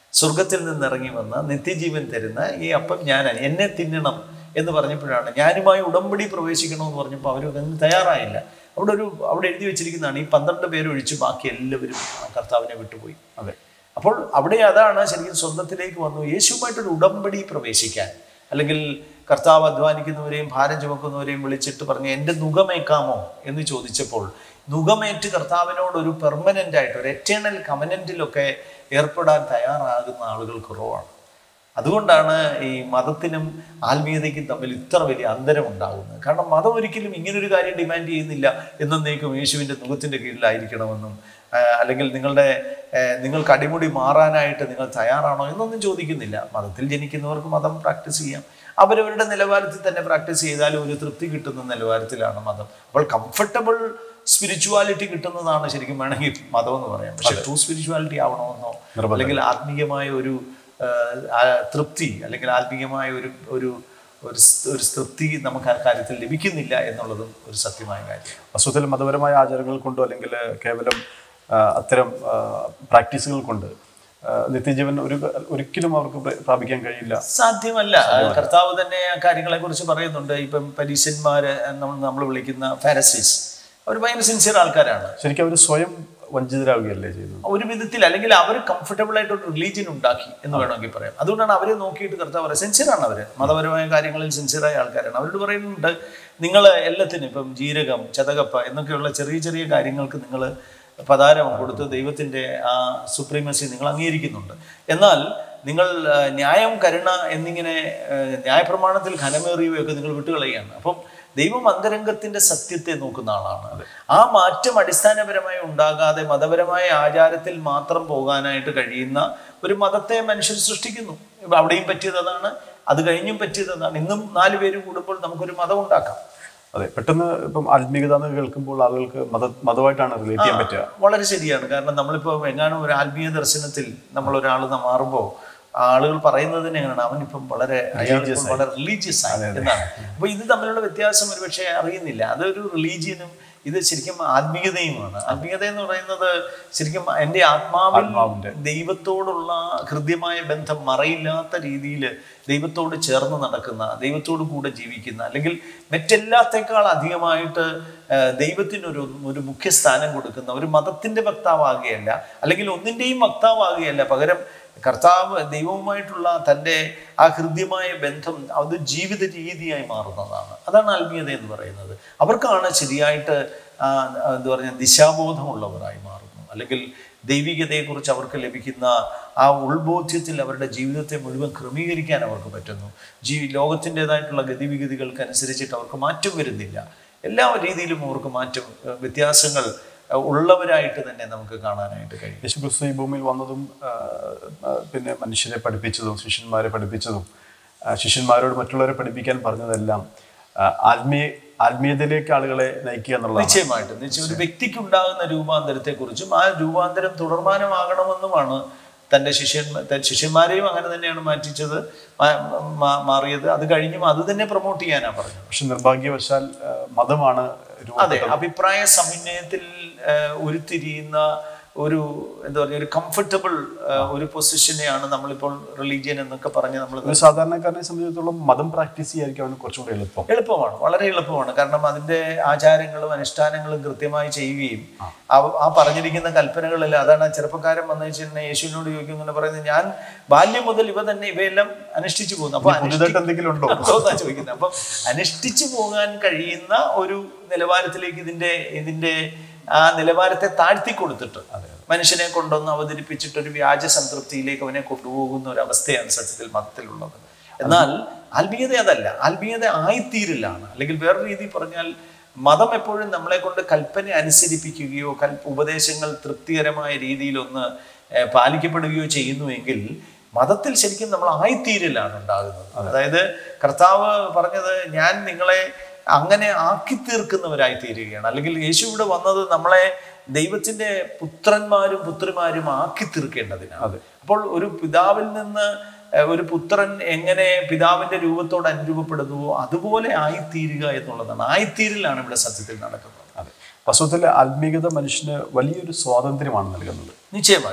സ്വർഗത്തിൽ നിന്ന് ഇറങ്ങി വന്ന നിത്യജീവൻ തരുന്ന ഈ അപ്പം ഞാനാണ് എന്നെ തിന്നണം എന്ന് പറഞ്ഞപ്പോഴാണ് ഞാനുമായി ഉടമ്പടി പ്രവേശിക്കണമെന്ന് പറഞ്ഞപ്പോൾ അവർ അതിന് തയ്യാറായില്ല അവിടെ ഒരു അവിടെ എഴുതി വെച്ചിരിക്കുന്നതാണ് ഈ പന്ത്രണ്ട് പേര് ഒഴിച്ച് ബാക്കി എല്ലാവരും ആ കർത്താവിനെ വിട്ടുപോയി അതെ അപ്പോൾ അവിടെ അതാണ് ശരിക്കും സ്വന്തത്തിലേക്ക് വന്നു യേശുവുമായിട്ടൊരു ഉടമ്പടി പ്രവേശിക്കാൻ അല്ലെങ്കിൽ കർത്താവ് അധ്വാനിക്കുന്നവരെയും ഭാരം ചുമക്കുന്നവരെയും വിളിച്ചിട്ട് പറഞ്ഞ് എൻ്റെ നുഖമേക്കാമോ എന്ന് ചോദിച്ചപ്പോൾ നുഖമേറ്റ് കർത്താവിനോട് ഒരു പെർമനൻ്റ് ആയിട്ട് ഒരു എറ്റേണൽ കമനൻറ്റിലൊക്കെ ഏർപ്പെടാൻ തയ്യാറാകുന്ന ആളുകൾ കുറവാണ് അതുകൊണ്ടാണ് ഈ മതത്തിനും ആത്മീയതയ്ക്കും തമ്മിൽ ഇത്ര വലിയ അന്തരം ഉണ്ടാകുന്നത് കാരണം മതം ഒരിക്കലും ഇങ്ങനൊരു കാര്യം ഡിമാൻഡ് ചെയ്യുന്നില്ല എന്നേക്കും യേശുവിൻ്റെ മുഖത്തിൻ്റെ കീഴിലായിരിക്കണമെന്നും ആ, അല്ലെങ്കിൽ നിങ്ങളുടെ ആ, നിങ്ങൾക്ക് അടിമുടി മാറാനായിട്ട് നിങ്ങൾ തയ്യാറാണോ എന്നൊന്നും ചോദിക്കുന്നില്ല മതത്തിൽ ജനിക്കുന്നവർക്ക് മതം പ്രാക്ടീസ് ചെയ്യാം അവരവരുടെ നിലവാരത്തിൽ തന്നെ പ്രാക്ടീസ് ചെയ്താലും ഒരു തൃപ്തി കിട്ടുന്ന നിലവാരത്തിലാണ് മതം അപ്പോൾ കംഫർട്ടബിൾ സ്പിരിച്വാലിറ്റി കിട്ടുന്നതാണ് ശരിക്കും വേണമെങ്കിൽ മതം എന്ന് പറയാം പക്ഷെ ട്രൂ സ്പിരിച്വാലിറ്റി ആവണമെന്നോ അല്ലെങ്കിൽ ആത്മീയമായ ഒരു ആ, ആ, തൃപ്തി അല്ലെങ്കിൽ ആത്മീയമായ ഒരു ഒരു ഒരു സ്- ഒരു തൃപ്തി നമുക്ക് ആ കാര്യത്തിൽ ലഭിക്കുന്നില്ല എന്നുള്ളതും ഒരു സത്യമായ കാര്യം വസ്തുത്തിൽ മതപരമായ ആചാരങ്ങൾ കൊണ്ടോ അല്ലെങ്കിൽ കേവലം ആ, അത്തരം ആ, പ്രാക്ടീസുകൾ കൊണ്ട് ആ, നിത്യജീവൻ ഒരു ഒരിക്കലും അവർക്ക് പ്ര- പ്രാപിക്കാൻ കഴിയില്ല സാധ്യമല്ല കർത്താവ് തന്നെ ആ കാര്യങ്ങളെ കുറിച്ച് പറയുന്നുണ്ട് ഇപ്പം പരീശന്മാര് നമ്മൾ നമ്മൾ വിളിക്കുന്ന ഫാരസീസ് അവർ ഭയങ്കര സിൻസിയർ ആൾക്കാരാണ് ശരിക്കും അവർ സ്വയം വഞ്ചിതരാകുകയല്ലേ ചെയ്യുന്നത് ഒരു വിധത്തിൽ അല്ലെങ്കിൽ അവർ കംഫർട്ടബിൾ ആയിട്ട് ഒരു റിലീജിയൻ ഉണ്ടാക്കി എന്ന് വേണമെങ്കിൽ പറയാം അതുകൊണ്ടാണ് അവരെ നോക്കിയിട്ട് കർത്താവ് പറയുന്നത് സിൻസിയറാണ് അവർ മതപരമായ കാര്യങ്ങളിൽ സിൻസിയറായ ആൾക്കാരാണ് അവരോട് പറയുന്നുണ്ട് നിങ്ങൾ എല്ലാത്തിനും ഇപ്പം ജീരകം ചതകപ്പ എന്നൊക്കെയുള്ള ചെറിയ ചെറിയ കാര്യങ്ങൾക്ക് നിങ്ങൾ പതാരം കൊടുത്ത് ദൈവത്തിൻ്റെ ആ സുപ്രീമസി നിങ്ങൾ അംഗീകരിക്കുന്നുണ്ട് എന്നാൽ നിങ്ങൾ ആ, ന്യായം കരുണ എന്നിങ്ങനെ ആ, ന്യായപ്രമാണത്തിൽ ഘനമേറിയവയൊക്കെ നിങ്ങൾ വിട്ടുകളയുകയാണ് അപ്പം ദൈവം അന്തരംഗത്തിന്റെ സത്യത്തെ നോക്കുന്ന ആളാണ് ആ മാറ്റം അടിസ്ഥാനപരമായി ഉണ്ടാകാതെ മതപരമായ ആചാരത്തിൽ മാത്രം പോകാനായിട്ട് കഴിയുന്ന ഒരു മതത്തെ മനുഷ്യർ സൃഷ്ടിക്കുന്നു ഇപ്പൊ അവിടെയും പറ്റിയത് അതാണ് അത് കഴിഞ്ഞും പറ്റിയത് അതാണ് ഇന്നും നാല് പേര് കൂടുമ്പോൾ നമുക്കൊരു മതം ഉണ്ടാക്കാം അതെ പെട്ടെന്ന് ഇപ്പം ആത്മീയത എന്ന് കേൾക്കുമ്പോൾ ആളുകൾക്ക് മത മതമായിട്ടാണ് റിലേറ്റ് ചെയ്യാൻ പറ്റുക വളരെ ശരിയാണ് കാരണം നമ്മളിപ്പോൾ എങ്ങാനും ഒരു ആത്മീയ ദർശനത്തിൽ നമ്മൾ ഒരാൾ മാറുമ്പോൾ ആളുകൾ പറയുന്നതിന് എങ്ങനെയാണ് അവനിപ്പം വളരെ അയാൾ ഇപ്പം വളരെ റിലീജിയസ് ആയി എന്നാണ് അപ്പൊ ഇത് തമ്മിലുള്ള വ്യത്യാസം ഒരുപക്ഷെ അറിയുന്നില്ല അതൊരു റിലീജിയനും ഇത് ശരിക്കും ആത്മീയതയുമാണ് ആത്മീയത എന്ന് പറയുന്നത് ശരിക്കും എൻ്റെ ആത്മാവിൽ ആത്മാവിന്റെ. ദൈവത്തോടുള്ള ഹൃദ്യമായ ബന്ധം മറയില്ലാത്ത രീതിയിൽ ദൈവത്തോട് ചേർന്ന് നടക്കുന്ന ദൈവത്തോട് കൂടെ ജീവിക്കുന്ന അല്ലെങ്കിൽ മറ്റെല്ലാത്തേക്കാൾ അധികമായിട്ട് ആ, ദൈവത്തിനൊരു ഒരു മുഖ്യ സ്ഥാനം കൊടുക്കുന്ന ഒരു മതത്തിന്റെ വക്താവാകുകയല്ല അല്ലെങ്കിൽ ഒന്നിൻ്റെയും വക്താവാകുകയല്ല പകരം കർത്താവ് ദൈവവുമായിട്ടുള്ള തൻ്റെ ആ ഹൃദ്യമായ ബന്ധം അത് ജീവിത രീതിയായി മാറുന്നതാണ് അതാണ് ആത്മീയത എന്ന് പറയുന്നത് അവർക്കാണ് ശരിയായിട്ട് ആ, എന്താ പറയുക ദിശാബോധമുള്ളവരായി മാറുന്നു അല്ലെങ്കിൽ ദൈവികതയെക്കുറിച്ച് അവർക്ക് ലഭിക്കുന്ന ആ ഉൾബോധ്യത്തിൽ അവരുടെ ജീവിതത്തെ മുഴുവൻ ക്രമീകരിക്കാൻ അവർക്ക് പറ്റുന്നു ജീ ലോകത്തിൻ്റെതായിട്ടുള്ള ഗതിവിഗതികൾക്ക് അനുസരിച്ചിട്ട് അവർക്ക് മാറ്റം വരുന്നില്ല എല്ലാ രീതിയിലും അവർക്ക് മാറ്റം ഏഹ് വ്യത്യാസങ്ങൾ ഏഹ് ഉള്ളവരായിട്ട് തന്നെ നമുക്ക് കാണാനായിട്ട് കഴിയും യേശു ക്രിസ്തു ഈ ഭൂമിയിൽ വന്നതും ആ, ആ, പിന്നെ മനുഷ്യരെ പഠിപ്പിച്ചതും ശിഷ്യന്മാരെ പഠിപ്പിച്ചതും ആ, ശിഷ്യന്മാരോട് മറ്റുള്ളവരെ പഠിപ്പിക്കാൻ പറഞ്ഞതെല്ലാം ആ, ആത്മീയ ആത്മീയതയിലേക്ക് ആളുകളെ നയിക്കുക എന്നുള്ളതാണ് നിശ്ചയമായിട്ടും നിശ്ചയം ഒരു വ്യക്തിക്ക് ഉണ്ടാകുന്ന രൂപാന്തരത്തെക്കുറിച്ചും ആ രൂപാന്തരം തുടർമാനമാകണമെന്നുമാണ് തൻ്റെ ശിഷ്യന്മാർ തന്റെ ശിഷ്യന്മാരെയും അങ്ങനെ തന്നെയാണ് മാറ്റിച്ചത് മാ- മാ- മാറിയത് അത് കഴിഞ്ഞും അത് തന്നെ പ്രൊമോട്ട് ചെയ്യാനാണ് പറഞ്ഞത് പക്ഷെ നിർഭാഗ്യവശാൽ ആ, മതമാണ് രൂപ- അതെ അഭിപ്രായ സമന്വയത്തിൽ ആ, ഉരുത്തിരിയുന്ന ഒരു എന്താ പറയുക ഒരു കംഫർട്ടബിൾ ഒരു പൊസിഷനെയാണ് നമ്മളിപ്പോൾ റിലീജിയൻ എന്നൊക്കെ പറഞ്ഞ് നമ്മൾ ഒരു സാധാരണക്കാരനെ സംബന്ധിച്ചിടത്തോളം മതം പ്രാക്ടീസ് ചെയ്യായിരിക്കും അവന് കുറച്ചുകൂടി എളുപ്പം എളുപ്പമാണ് വളരെ എളുപ്പമാണ് കാരണം അതിന്റെ ആചാരങ്ങളും അനുഷ്ഠാനങ്ങളും കൃത്യമായി ചെയ്യുകയും ആ- ആ പറഞ്ഞിരിക്കുന്ന കൽപ്പനകളിൽ അതാണ് ആ ചെറുപ്പക്കാരൻ വന്നു വെച്ചിട്ടുണ്ടെങ്കിൽ യേശുവിനോട് ചോദിക്കും ഇങ്ങനെ പറയുന്നത് ഞാൻ ബാല്യം മുതൽ ഇവ തന്നെ ഇവയെല്ലാം അനുഷ്ഠിച്ചു പോകുന്നു അപ്പൊ പുതിയതായിട്ട് എന്തെങ്കിലും ഉണ്ടോ അതാ ചോദിക്കുന്നത് അപ്പം അനുഷ്ഠിച്ചു പോകാൻ കഴിയുന്ന ഒരു നിലവാരത്തിലേക്ക് ഇതിന്റെ ഇതിന്റെ ആ നിലവാരത്തെ താഴ്ത്തി കൊടുത്തിട്ട് മനുഷ്യനെ കൊണ്ടൊന്ന് അവതരിപ്പിച്ചിട്ട് ഒരു വ്യാജ സംതൃപ്തിയിലേക്ക് അവനെ കൊണ്ടുപോകുന്ന ഒരു അവസ്ഥയാണ് സത്യത്തിൽ മതത്തിലുള്ളത് എന്നാൽ ആത്മീയത അതല്ല ആത്മീയത ആയിത്തീരലാണ് അല്ലെങ്കിൽ വേറെ രീതിയിൽ പറഞ്ഞാൽ മതം എപ്പോഴും നമ്മളെ കൊണ്ട് കൽപ്പന അനുസരിപ്പിക്കുകയോ കൽ ഉപദേശങ്ങൾ തൃപ്തികരമായ രീതിയിലൊന്ന് ഏഹ്, പാലിക്കപ്പെടുകയോ ചെയ്യുന്നുവെങ്കിൽ മതത്തിൽ ശരിക്കും നമ്മൾ ആയിത്തീരലാണ് ഉണ്ടാകുന്നത് അതായത് കർത്താവ് പറഞ്ഞത് ഞാൻ നിങ്ങളെ അങ്ങനെ ആക്കി തീർക്കുന്നവരായി തീരുകയാണ് അല്ലെങ്കിൽ യേശു ഇവിടെ വന്നത് നമ്മളെ ദൈവത്തിന്റെ പുത്രന്മാരും പുത്രിമാരും ആക്കി തീർക്കേണ്ടതിനാണ് അപ്പോൾ ഒരു പിതാവിൽ നിന്ന് ഏഹ്, ഒരു പുത്രൻ എങ്ങനെ പിതാവിന്റെ രൂപത്തോട് അനുരൂപപ്പെടുന്നുവോ അതുപോലെ ആയിത്തീരുക എന്നുള്ളതാണ് ആയിത്തീരലാണ് ഇവിടെ സത്യത്തിൽ നടക്കുന്നത് അതെ വാസ്തവത്തിൽ ആത്മീയത മനുഷ്യന് വലിയൊരു സ്വാതന്ത്ര്യമാണ് നൽകുന്നത് നിശ്ചയമായിട്ടും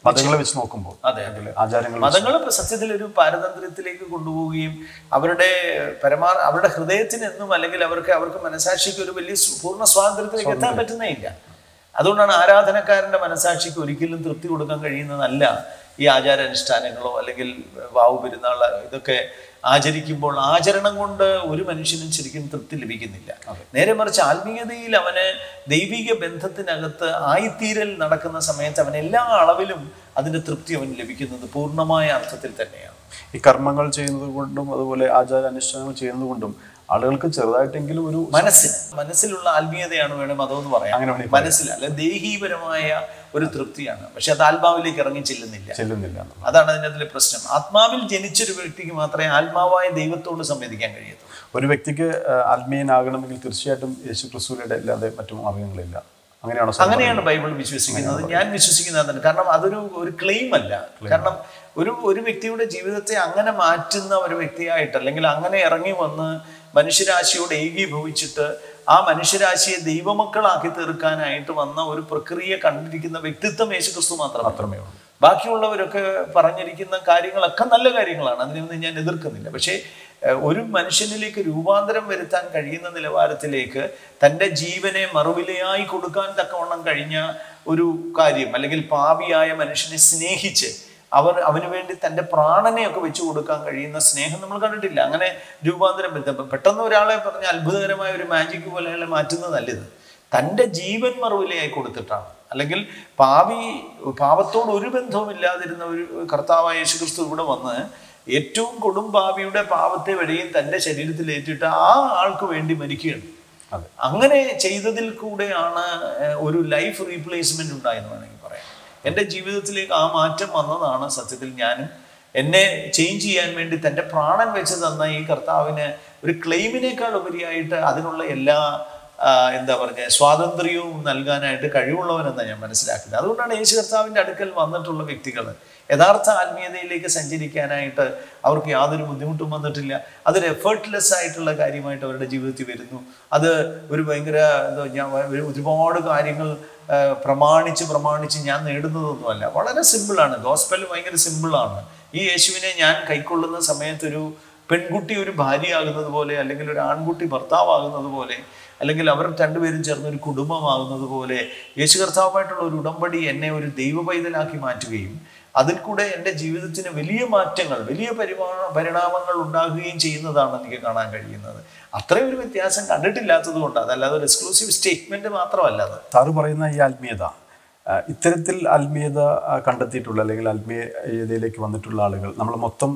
മതങ്ങളെ വെച്ച് നോക്കുമ്പോൾ അതെ അതെ അല്ലെങ്കിൽ ആചാരങ്ങൾ മതങ്ങൾ സത്യത്തിൽ ഒരു പാരതന്ത്ര്യത്തിലേക്ക് കൊണ്ടുപോവുകയും അവരുടെ പരമാ അവരുടെ ഹൃദയത്തിന് എന്നും അല്ലെങ്കിൽ അവർക്ക് അവർക്ക് മനസാക്ഷിക്ക് ഒരു വലിയ സ്വ- പൂർണ്ണ സ്വാതന്ത്ര്യത്തിലേക്ക് എത്താൻ പറ്റുന്നേ ഇല്ല അതുകൊണ്ടാണ് ആരാധനക്കാരന്റെ മനസാക്ഷിക്ക് ഒരിക്കലും തൃപ്തി കൊടുക്കാൻ കഴിയുന്നതല്ല ഈ ആചാരാനുഷ്ഠാനങ്ങളോ അല്ലെങ്കിൽ വാവു പെരുന്നാൾ ഇതൊക്കെ ആചരിക്കുമ്പോൾ ആചരണം കൊണ്ട് ഒരു മനുഷ്യനും ശരിക്കും തൃപ്തി ലഭിക്കുന്നില്ല നേരെ മറിച്ച് ആത്മീയതയിൽ അവന് ദൈവിക ബന്ധത്തിനകത്ത് ആയിത്തീരൽ നടക്കുന്ന സമയത്ത് അവൻ എല്ലാ അളവിലും അതിന്റെ തൃപ്തി അവന് ലഭിക്കുന്നത് പൂർണ്ണമായ അർത്ഥത്തിൽ തന്നെയാണ് ഈ കർമ്മങ്ങൾ ചെയ്യുന്നത് കൊണ്ടും അതുപോലെ ആചാരാനുഷ്ഠാനങ്ങൾ ചെയ്യുന്നത് കൊണ്ടും ആളുകൾക്ക് ചെറുതായിട്ടെങ്കിലും ഒരു മനസ്സിൽ മനസ്സിലുള്ള ആത്മീയതയാണ് വേണം അതെന്ന് പറയാം അങ്ങനെ വേണമെങ്കിൽ മനസ്സിൽ അല്ലെ ദേഹീപരമായ ഒരു തൃപ്തിയാണ് പക്ഷെ അത് ആത്മാവിലേക്ക് ഇറങ്ങി ചെല്ലുന്നില്ല ചെല്ലുന്നില്ല എന്നുള്ളത്. അതാണ് അതിൻ്റെ അതിലെ പ്രശ്നം ആത്മാവിൽ ജനിച്ചൊരു വ്യക്തിക്ക് മാത്രമേ ആത്മാവായ ദൈവത്തോട് സംവദിക്കാൻ കഴിയത്തുള്ളൂ ഒരു വ്യക്തിക്ക് ആ, ആത്മീയനാകണമെങ്കിൽ തീർച്ചയായിട്ടും യേശു ക്രിസ്തുവിലൂടെ അല്ലാതെ മറ്റു മാർഗങ്ങളില്ല അങ്ങനെയാണോ സാർ അങ്ങനെയാണ് ബൈബിൾ വിശ്വസിക്കുന്നത് ഞാൻ വിശ്വസിക്കുന്നത് തന്നെ കാരണം അതൊരു ഒരു ക്ലെയിം അല്ല കാരണം ഒരു ഒരു വ്യക്തിയുടെ ജീവിതത്തെ അങ്ങനെ മാറ്റുന്ന ഒരു വ്യക്തിയായിട്ട് അല്ലെങ്കിൽ അങ്ങനെ ഇറങ്ങി വന്ന് മനുഷ്യരാശിയോട് ഏകീഭവിച്ചിട്ട് ആ മനുഷ്യരാശിയെ ദൈവമക്കളാക്കി തീർക്കാനായിട്ട് വന്ന ഒരു പ്രക്രിയ കണ്ടിരിക്കുന്ന വ്യക്തിത്വം യേശുക്രിസ്തു മാത്രമാണ് മാത്രമേ ഉള്ളൂ ബാക്കിയുള്ളവരൊക്കെ പറഞ്ഞിരിക്കുന്ന കാര്യങ്ങളൊക്കെ നല്ല കാര്യങ്ങളാണ് അതിനൊന്നും ഞാൻ എതിർക്കുന്നില്ല പക്ഷേ ഏഹ്, ഒരു മനുഷ്യനിലേക്ക് രൂപാന്തരം വരുത്താൻ കഴിയുന്ന നിലവാരത്തിലേക്ക് തൻ്റെ ജീവനെ മറുവിലയായി കൊടുക്കാൻ തക്കവണ്ണം കഴിഞ്ഞ ഒരു കാര്യം അല്ലെങ്കിൽ പാപിയായ മനുഷ്യനെ സ്നേഹിച്ച് അവർ അവന് വേണ്ടി തൻ്റെ പ്രാണനെയൊക്കെ വെച്ചു കൊടുക്കാൻ കഴിയുന്ന സ്നേഹം നമ്മൾ കണ്ടിട്ടില്ല അങ്ങനെ രൂപാന്തരം വരുത്താൻ പെട്ടെന്ന് ഒരാളെ പറഞ്ഞ അത്ഭുതകരമായ ഒരു മാജിക് പോലെ അയാളെ മാറ്റുന്നത് നല്ലത് തൻ്റെ ജീവൻ മറുവിലയായി കൊടുത്തിട്ടാണ് അല്ലെങ്കിൽ പാപി പാപത്തോട് ഒരു ബന്ധവുമില്ലാതിരുന്ന ഒരു കർത്താവായ യേശുക്രിസ്തു ഇവിടെ വന്ന് ഏറ്റവും കൊടും പാപിയുടെ പാപത്തെ വഴിയും തൻ്റെ ശരീരത്തിൽ ഏറ്റിട്ട് ആ ആൾക്ക് വേണ്ടി മരിക്കുകയാണ് അതെ അങ്ങനെ ചെയ്തതിൽ കൂടെയാണ് ഏഹ്, ഒരു ലൈഫ് റീപ്ലേസ്മെന്റ് ഉണ്ടായെന്ന് വേണമെങ്കിൽ പറയാം എൻ്റെ ജീവിതത്തിലേക്ക് ആ മാറ്റം വന്നതാണ് സത്യത്തിൽ ഞാനും എന്നെ ചേഞ്ച് ചെയ്യാൻ വേണ്ടി തൻ്റെ പ്രാണൻ വെച്ച് തന്ന ഈ കർത്താവിന് ഒരു ക്ലെയിമിനേക്കാൾ ഉപരിയായിട്ട് അതിനുള്ള എല്ലാ ആ, എന്താ പറയുക സ്വാതന്ത്ര്യവും നൽകാനായിട്ട് കഴിവുള്ളവനെന്നാണ് ഞാൻ മനസ്സിലാക്കുന്നത് അതുകൊണ്ടാണ് യേശു കർത്താവിൻ്റെ അടുക്കൽ വന്നിട്ടുള്ള വ്യക്തികൾ യഥാർത്ഥ ആത്മീയതയിലേക്ക് സഞ്ചരിക്കാനായിട്ട് അവർക്ക് യാതൊരു ബുദ്ധിമുട്ടും വന്നിട്ടില്ല അതൊരു എഫേർട്ട്ലെസ് ആയിട്ടുള്ള കാര്യമായിട്ട് അവരുടെ ജീവിതത്തിൽ വരുന്നു അത് ഒരു ഭയങ്കര എന്താ ഞാൻ ഒരു- ഒരുപാട് കാര്യങ്ങൾ ആ, പ്രമാണിച്ച് പ്രമാണിച്ച് ഞാൻ നേടുന്നതൊന്നുമല്ല വളരെ സിമ്പിളാണ് ഗോസ്പൽ ഭയങ്കര സിമ്പിളാണ് ഈ യേശുവിനെ ഞാൻ കൈക്കൊള്ളുന്ന സമയത്തൊരു പെൺകുട്ടി ഒരു ഭാര്യയാകുന്നത് പോലെ അല്ലെങ്കിൽ ഒരു ആൺകുട്ടി ഭർത്താവാകുന്നത് പോലെ അല്ലെങ്കിൽ അവർ രണ്ടുപേരും ചേർന്ന് ഒരു കുടുംബമാകുന്നത് പോലെ യേശു കർത്താവുമായിട്ടുള്ള ഒരു ഉടമ്പടി എന്നെ ഒരു ദൈവ പൈതലാക്കി മാറ്റുകയും അതിൽ കൂടെ എൻ്റെ ജീവിതത്തിന് വലിയ മാറ്റങ്ങൾ വലിയ പരിമാ പരിണാമങ്ങൾ ഉണ്ടാകുകയും ചെയ്യുന്നതാണ് എനിക്ക് കാണാൻ കഴിയുന്നത് അത്രയും ഒരു വ്യത്യാസം കണ്ടിട്ടില്ലാത്തത് കൊണ്ട് അതല്ലാതെ ഒരു എക്സ്ക്ലൂസീവ് സ്റ്റേറ്റ്മെന്റ് മാത്രമല്ല അത് സാറ് പറയുന്ന ഈ ആത്മീയത ആ, ഇത്തരത്തിൽ ആത്മീയത ആ, കണ്ടെത്തിയിട്ടുള്ള അല്ലെങ്കിൽ ആത്മീയതയിലേക്ക് വന്നിട്ടുള്ള ആളുകൾ നമ്മൾ മൊത്തം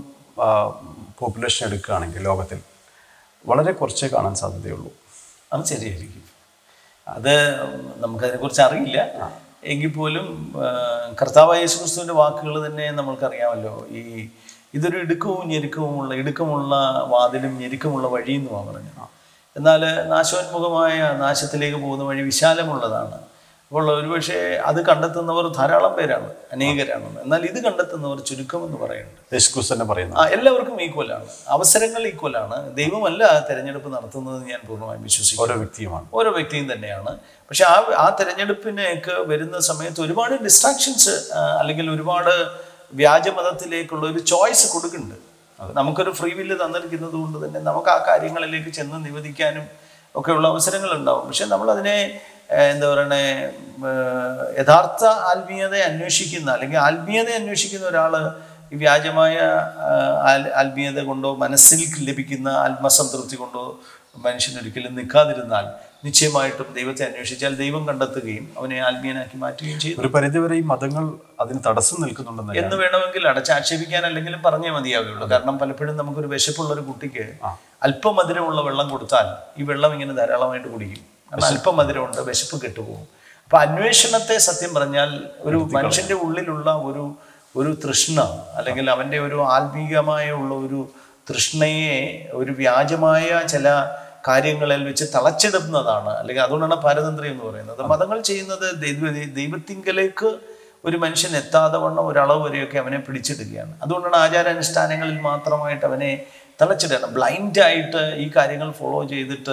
പോപ്പുലേഷൻ എടുക്കുകയാണെങ്കിൽ ലോകത്തിൽ വളരെ കുറച്ചേ കാണാൻ സാധ്യതയുള്ളൂ അത് ശരിയായിരിക്കും അത് നമുക്കതിനെക്കുറിച്ച് അറിയില്ല എങ്കിൽ പോലും ആ, കർത്താവായ യേശു ക്രിസ്തുവിൻ്റെ വാക്കുകൾ തന്നെ നമ്മൾക്കറിയാമല്ലോ ഈ ഇതൊരു ഇടുക്കവും ഞെരുക്കവുമുള്ള ഇടുക്കമുള്ള വാതിലും ഞെരുക്കമുള്ള വഴിയെന്നുമാണ് പറഞ്ഞത് എന്നാൽ നാശോന്മുഖമായ നാശത്തിലേക്ക് പോകുന്ന വഴി വിശാലമുള്ളതാണ് അപ്പോൾ ഒരുപക്ഷെ അത് കണ്ടെത്തുന്നവർ ധാരാളം പേരാണ് അനേകരാണ് എന്നാൽ ഇത് കണ്ടെത്തുന്നവർ ചുരുക്കമെന്ന് പറയുന്നുണ്ട് യേശു ക്രിസ്തു തന്നെ പറയുന്നു ആ എല്ലാവർക്കും ഈക്വലാണ് അവസരങ്ങൾ ഈക്വലാണ് ദൈവമല്ല തെരഞ്ഞെടുപ്പ് നടത്തുന്നത് ഞാൻ പൂർണ്ണമായും വിശ്വസിക്കുന്നു ഓരോ വ്യക്തിയുമാണ് ഓരോ വ്യക്തിയും തന്നെയാണ് പക്ഷെ ആ ആ തെരഞ്ഞെടുപ്പിനൊക്കെ വരുന്ന സമയത്ത് ഒരുപാട് ഡിസ്ട്രാക്ഷൻസ് അല്ലെങ്കിൽ ഒരുപാട് വ്യാജമതത്തിലേക്കുള്ള ഒരു ചോയ്സ് കൊടുക്കുന്നുണ്ട് നമുക്കൊരു ഫ്രീ വില്ല് തന്നിരിക്കുന്നത് കൊണ്ട് തന്നെ നമുക്ക് ആ കാര്യങ്ങളിലേക്ക് ചെന്ന് നിവദിക്കാനും ഒക്കെയുള്ള അവസരങ്ങൾ ഉണ്ടാവും പക്ഷെ നമ്മളതിനെ ഏഹ്, എന്താ പറയണേ ഏഹ്, യഥാർത്ഥ ആത്മീയത അന്വേഷിക്കുന്ന അല്ലെങ്കിൽ ആത്മീയത അന്വേഷിക്കുന്ന ഒരാള് ഈ വ്യാജമായ ആഹ്, ആൽ- ആത്മീയത കൊണ്ടോ മനസ്സിൽ ലഭിക്കുന്ന ആത്മസംതൃപ്തി കൊണ്ടോ മനുഷ്യൻ ഒരിക്കലും നിൽക്കാതിരുന്നാൽ നിശ്ചയമായിട്ടും ദൈവത്തെ അന്വേഷിച്ചാൽ ദൈവം കണ്ടെത്തുകയും അവനെ ആത്മീയനാക്കി മാറ്റുകയും ചെയ്യും ഒരു പരിധിവരെ ഈ മതങ്ങൾ അതിന് തടസ്സം നിൽക്കുന്നുണ്ടെന്ന് എന്ന് വേണമെങ്കിൽ അടച്ചാക്ഷേപിക്കാൻ അല്ലെങ്കിലും പറഞ്ഞേ മതിയാവുകയുള്ളൂ കാരണം പലപ്പോഴും നമുക്കൊരു വിശപ്പുള്ള ഒരു കുട്ടിക്ക് അല്പം മധുരമുള്ള വെള്ളം കൊടുത്താൽ ഈ വെള്ളം ഇങ്ങനെ ധാരാളമായിട്ട് കുടിക്കും കാരണം അല്പം മധുരമുണ്ട് വിശപ്പ് കെട്ടുപോകും അപ്പൊ അന്വേഷണത്തെ സത്യം പറഞ്ഞാൽ ഒരു മനുഷ്യന്റെ ഉള്ളിലുള്ള ഒരു ഒരു തൃഷ്ണ അല്ലെങ്കിൽ അവന്റെ ഒരു ആത്മീകമായ ഉള്ള ഒരു തൃഷ്ണയെ ഒരു വ്യാജമായ ചില കാര്യങ്ങളിൽ വെച്ച് തളച്ചിടുന്നതാണ് അല്ലെങ്കിൽ അതുകൊണ്ടാണ് പാരതന്ത്ര്യം എന്ന് പറയുന്നത് മതങ്ങൾ ചെയ്യുന്നത് ദൈവ ദൈവത്തിങ്കലേക്ക് ഒരു മനുഷ്യൻ എത്താതെ വണ്ണം ഒരളവ് വരെയൊക്കെ അവനെ പിടിച്ചിടുകയാണ് അതുകൊണ്ടാണ് ആചാരാനുഷ്ഠാനങ്ങളിൽ മാത്രമായിട്ട് അവനെ തളച്ചിടുകയാണ് ബ്ലൈൻഡായിട്ട് ഈ കാര്യങ്ങൾ ഫോളോ ചെയ്തിട്ട്